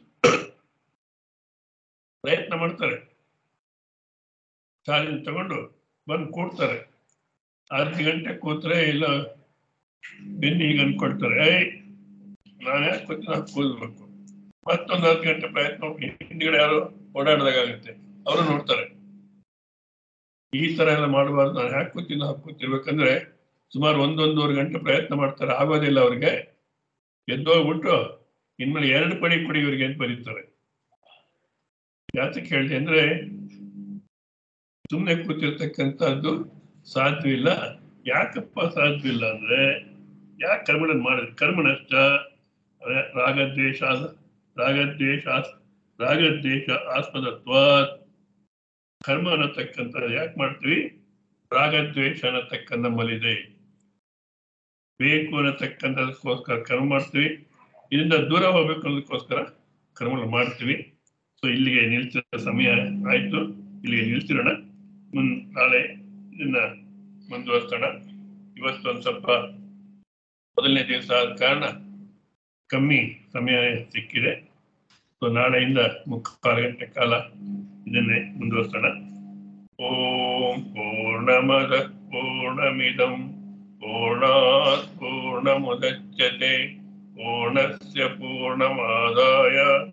ಪ್ರಯತ್ನ ಮಾಡ್ತಾರೆ ಚಾಲೆಂಜ್ ತಗೊಂಡು ಬಂದು ಕೂಡ್ತಾರೆ ಹತ್ತು ಗಂಟೆ ಕೂತ್ರೆ ಇಲ್ಲ ಬೆನ್ನಿಗೆ ಅನ್ಕೊಳ್ತಾರೆ ಏಯ್ ನಾನು ಯಾಕೆ ಕೂತೀನಿ ನಾನು ಕೂದ್ಬೇಕು ಮತ್ತೊಂದು ಹತ್ತು ಗಂಟೆ ಪ್ರಯತ್ನ ಮಾಡಿ ಹಿಂದ್ಗಡೆ ಯಾರು ಓಡಾಡ್ದಾಗುತ್ತೆ ಅವರು ನೋಡ್ತಾರೆ ಈ ತರ ಎಲ್ಲ ಮಾಡಬಾರ್ದು ನಾನು ಯಾಕೆ ಕೂತೀನಿ ಹಾಕಿ ಕೂತಿರ್ಬೇಕಂದ್ರೆ ಸುಮಾರು ಒಂದೊಂದೂವರೆ ಗಂಟೆ ಪ್ರಯತ್ನ ಮಾಡ್ತಾರೆ ಆಗೋದಿಲ್ಲ ಅವ್ರಿಗೆ ಎದ್ದೋಗ್ಬಿಟ್ಟು ಇನ್ಮೇಲೆ ಎರಡು ಪಡಿ ಕೊಡಿ ಇವರಿಗೆ ಅಂತ ಬರೀತಾರೆ ಯಾತಕ್ಕೆ ಹೇಳಿದೆ ಅಂದ್ರೆ ಸುಮ್ಮನೆ ಕೂತಿರ್ತಕ್ಕಂಥದ್ದು ಸಾಧ್ಯವಿಲ್ಲ ಯಾಕಪ್ಪ ಸಾಧ್ಯವಿಲ್ಲ ಅಂದ್ರೆ ಯಾಕೆ ಕರ್ಮಗಳನ್ನು ಮಾಡಿದ್ರೆ ಕರ್ಮನಷ್ಟ ಅದೇ ರಾಗದ್ವೇಷ ರಾಗದ್ವೇಷ ರಾಗದ್ವೇಷ ಆಸ್ಪದತ್ವ ಕರ್ಮ ಅನ್ನತಕ್ಕಂಥ ಯಾಕೆ ಮಾಡ್ತೀವಿ ರಾಗದ್ವೇಷ ಅನ್ನತಕ್ಕ ನಮ್ಮಲ್ಲಿದೆ ಬೇಕು ಅನ್ನತಕ್ಕಂಥದಕ್ಕೋಸ್ಕರ ಕರ್ಮ ಮಾಡ್ತೀವಿ ಇದರಿಂದ ದೂರ ಹೋಗ್ಬೇಕು ಅನ್ನೋದಕ್ಕೋಸ್ಕರ ಕರ್ಮಗಳು ಮಾಡ್ತೀವಿ ಸೊ ಇಲ್ಲಿಗೆ ನಿಲ್ಸಿದ ಸಮಯ ಆಯ್ತು ಇಲ್ಲಿಗೆ ನಿಲ್ಸಿರೋಣ ಮುನ್ ನಾಳೆ ಇದನ್ನ ಮುಂದುವರ್ಸೋಣ ಇವತ್ತು ಒಂದು ಸ್ವಲ್ಪ ಮೊದಲನೇ ದಿವಸ ಆದ ಕಾರಣ ಕಮ್ಮಿ ಸಮಯ ಸಿಕ್ಕಿದೆ ಸೊ ನಾಳೆಯಿಂದ ಮುಕ್ಕಾಲು ಗಂಟೆ ಕಾಲ ಇದನ್ನೇ ಮುಂದುವರ್ಸೋಣ ಓಂ ಪೂರ್ಣಮದ ಪೂರ್ಣಮಿದಂ ಪೂರ್ಣಾತ್ ಪೂರ್ಣಮುದಚ್ಯತೆ ಪೂರ್ಣಸ್ಯ ಪೂರ್ಣಮಾದಾಯ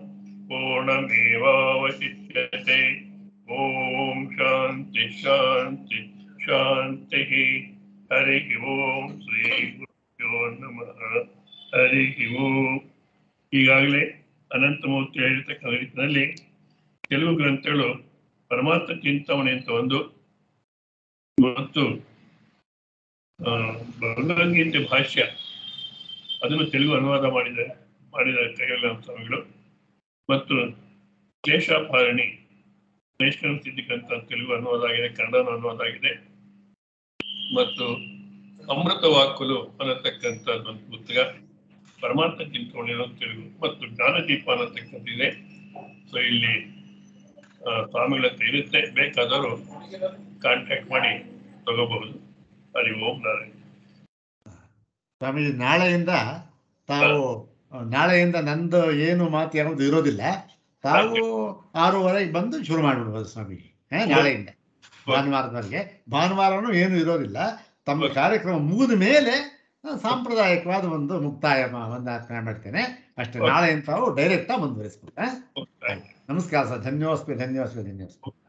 ಪೂರ್ಣಮೇವಾವಶಿಷ್ಯತೆ ಓಂ ಶಾಂತಿ ಶಾಂತಿ ಶಾಂತಿ ಹರಿ ಓಂ ಶ್ರೀ ಗುರುಭ್ಯೋ ನಮಃ ಹರಿ ಓಂ ಈಗಾಗಲೇ ಅನಂತಮೂರ್ತಿ ಹೇಳಿರ್ತಕ್ಕಂಥ ರೀತಿಯಲ್ಲಿ ಕೆಲವು ಗ್ರಂಥಗಳು ಪರಮಾತ್ಮ ಚಿಂತಾಮಣಿ ಅಂತ ಒಂದು ಮತ್ತು ಆ, ಭಗವದ್ಗೀತೆ ಭಾಷ್ಯ ಅದನ್ನು ತೆಲುಗು ಅನುವಾದ ಮಾಡಿದ್ದಾರೆ ಮಾಡಿದ ಕೈಯಲ್ಲಿ ಸ್ವಾಮಿಗಳು ಮತ್ತು ಕ್ಲೇಶಾಪಾರಣಿ ವೈಷ್ಣವ ಸಿದ್ಧಿಕಂತ ತೆಲುಗು ಅನುವಾದ ಆಗಿದೆ ಕನ್ನಡ ಅನುವಾದ ಆಗಿದೆ ಮತ್ತು ಅಮೃತ ವಾಕುಲು ಅನ್ನತಕ್ಕಂಥದ್ದು ಒಂದು ಪುಸ್ತಕ ಪರಮಾತ್ಮ ಚಿಂತನೆ ಅನ್ನೋದು ತೆಲುಗು ಮತ್ತು ಜ್ಞಾನದೀಪ ಅನ್ನತಕ್ಕಂಥದ್ದಿದೆ ಸೊ ಇಲ್ಲಿ ಆ, ಸ್ವಾಮಿಗಳ ಹತ್ರ ಇರುತ್ತೆ ಬೇಕಾದವರು ಕಾಂಟ್ಯಾಕ್ಟ್ ಮಾಡಿ ತಗೋಬಹುದು ಹರಿ ಓಂ ನಾರಾಯಣ ಸ್ವಾಮೀಜಿ ನಾಳೆಯಿಂದ ತಾವು ನಾಳೆಯಿಂದ ನಂದು ಏನು ಮಾತು ಯಾವುದು ಇರೋದಿಲ್ಲ ತಾವು ಆರೂವರೆಗೆ ಬಂದು ಶುರು ಮಾಡ್ಬಿಡ್ಬೋದು ಸ್ವಾಮೀಜಿ ಹಾ, ನಾಳೆಯಿಂದ ಭಾನುವಾರದವರೆಗೆ ಭಾನುವಾರನೂ ಏನು ಇರೋದಿಲ್ಲ ತಮ್ಮ ಕಾರ್ಯಕ್ರಮ ಮುಗಿದ ಮೇಲೆ ಆ, ಸಾಂಪ್ರದಾಯಿಕವಾದ ಒಂದು ಮುಕ್ತಾಯ ಮ- ವಂದನೆ ಮಾಡ್ತೇನೆ ಅಷ್ಟೇ ನಾಳೆಯಿಂದ ತಾವು ಡೈರೆಕ್ಟಾಗಿ ಮುಂದುವರಿಸ್ಬೋದು ಹಾ? ಓಂ. ನಮಸ್ಕಾರ ಸರ್ ಧನ್ಯೋಸ್ಮಿ ಧನ್ಯೋಸ್ಮಿ ಧನ್ಯೋಸ್ಮಿ